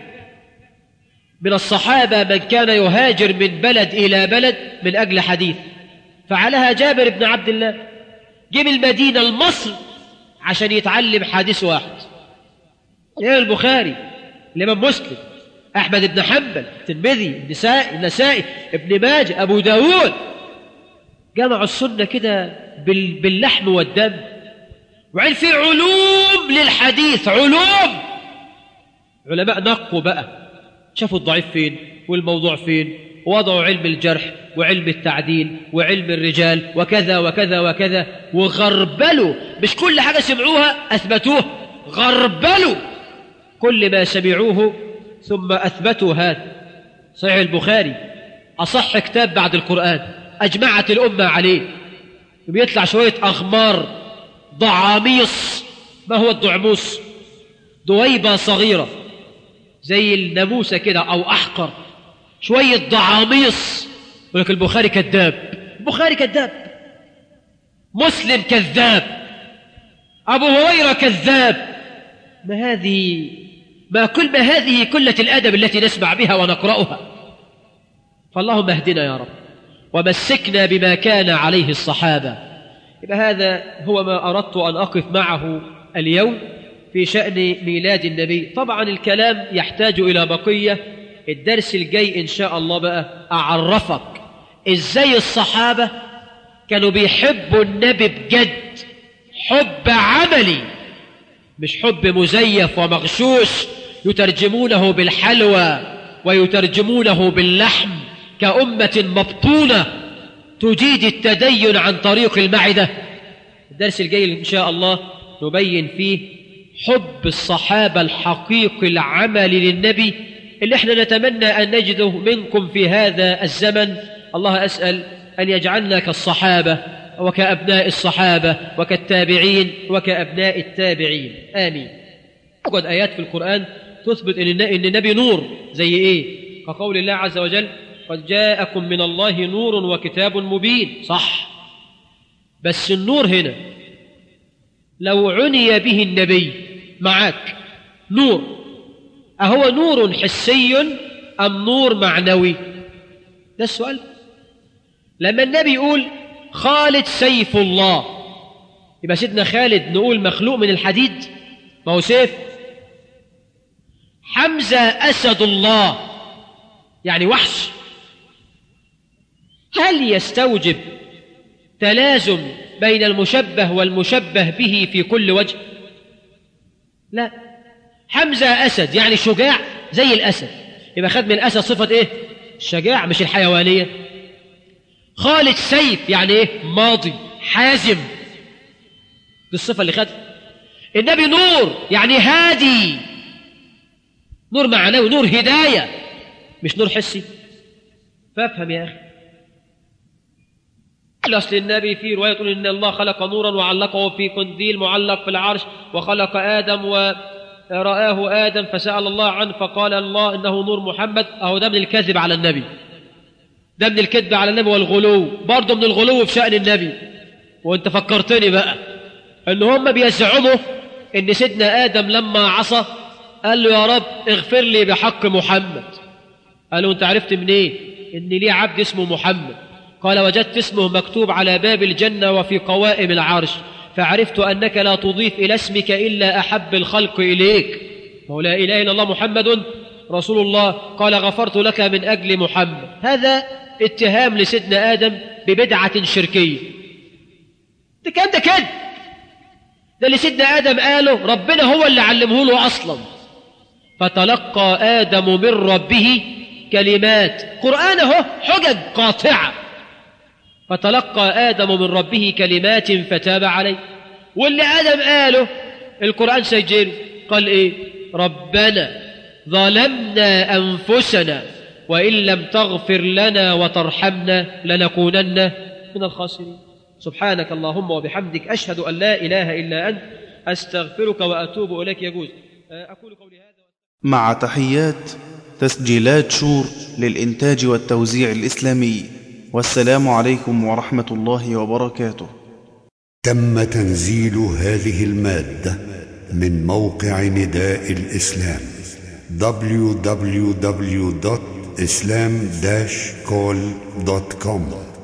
من الصحابة من كان يهاجر من بلد إلى بلد من أجل حديث فعلها جابر بن عبد الله جه من المدينة لمصر عشان يتعلم حديث واحد إيه البخاري الإمام مسلم أحمد بن حنبل الترمذي النسائي النسائي ابن ماجه أبو داود جمعوا السنة كده باللحم والدم وعين في علوم للحديث علوم علماء نقوا بقى شافوا الضعيف فين والموضوع فين وضعوا علم الجرح وعلم التعديل وعلم الرجال وكذا وكذا وكذا وغربلوا مش كل حاجة سمعوها أثبتوه غربلوا كل ما سمعوه ثم أثبتوا هذا صحيح البخاري أصح كتاب بعد القرآن أجمعت الأمة عليه بيطلع شوية أغمار ضعاميص ما هو الضعموس دويبة صغيرة زي الناموسة كده أو أحقر شوية ضعاميص يقول لك البخاري كذاب البخاري كذاب مسلم كذاب أبو هريرة كذاب ما هذه ما كل ما هذه كلة الأدب التي نسمع بها ونقرأها فاللهم اهدنا يا رب ومسكنا بما كان عليه الصحابة يبقى هذا هو ما أردت أن أقف معه اليوم في شأن ميلاد النبي طبعا الكلام يحتاج إلى بقية الدرس الجاي إن شاء الله بقى أعرفك إزاي الصحابة كانوا بيحبوا النبي بجد حب عملي مش حب مزيف ومغشوش يترجمونه بالحلوى ويترجمونه باللحم كأمة مبطونة تجيد التدين عن طريق المعدة الدرس الجاي إن شاء الله نبين فيه حب الصحابة الحقيقي العملي للنبي اللي احنا نتمنى أن نجده منكم في هذا الزمن الله أسأل أن يجعلنا كالصحابة وكأبناء الصحابة وكالتابعين وكأبناء التابعين آمين توجد آيات في القرآن تثبت أن النبي نور زي إيه كقول الله عز وجل قد جاءكم من الله نور وكتاب مبين صح بس النور هنا لو عني به النبي معك نور أهو نور حسي أم نور معنوي ده السؤال لما النبي يقول خالد سيف الله يبقى سيدنا خالد نقول مخلوق من الحديد ما هو سيف حمزة أسد الله يعني وحش هل يستوجب تلازم بين المشبه والمشبه به في كل وجه لا حمزة أسد يعني شجاع زي الأسد يبقى خد من الأسد صفة إيه الشجاع مش الحيوانية خالد سيف يعني إيه ماضي حازم دي الصفة اللي خدها النبي نور يعني هادي نور معنوي نور هداية مش نور حسي فافهم يا أخي قال أصل النبي في رواية تقول إن الله خلق نورا وعلقه في قنديل معلق في العرش وخلق آدم ورآه آدم فسأل الله عنه فقال الله إنه نور محمد أهو ده من الكذب على النبي ده من الكذب على النبي والغلو برضه من الغلو في شأن النبي وانت فكرتني بقى ان هم بيزعموا ان سيدنا ادم لما عصى قال له يا رب اغفر لي بحق محمد قال له انت عرفت منين إيه؟ ان ليه عبد اسمه محمد قال وجدت اسمه مكتوب على باب الجنه وفي قوائم العرش فعرفت انك لا تضيف الى اسمك الا احب الخلق اليك ولا لا اله الا الله محمد رسول الله قال غفرت لك من اجل محمد هذا اتهام لسيدنا ادم ببدعه شركيه ده كان ده كده ده اللي سيدنا ادم قاله ربنا هو اللي علمه له اصلا فتلقى ادم من ربه كلمات قران اهو حجج قاطعه فتلقى ادم من ربه كلمات فتاب عليه واللي ادم قاله القران سجله قال ايه ربنا ظلمنا انفسنا وان لم تغفر لنا وترحمنا لنكونن من الخاسرين سبحانك اللهم وبحمدك أشهد أن لا إله إلا أنت أستغفرك وأتوب إليك يجوز أقول قولي هذا مع تحيات تسجيلات شور للإنتاج والتوزيع الإسلامي والسلام عليكم ورحمة الله وبركاته تم تنزيل هذه المادة من موقع نداء الإسلام www.islam-call.com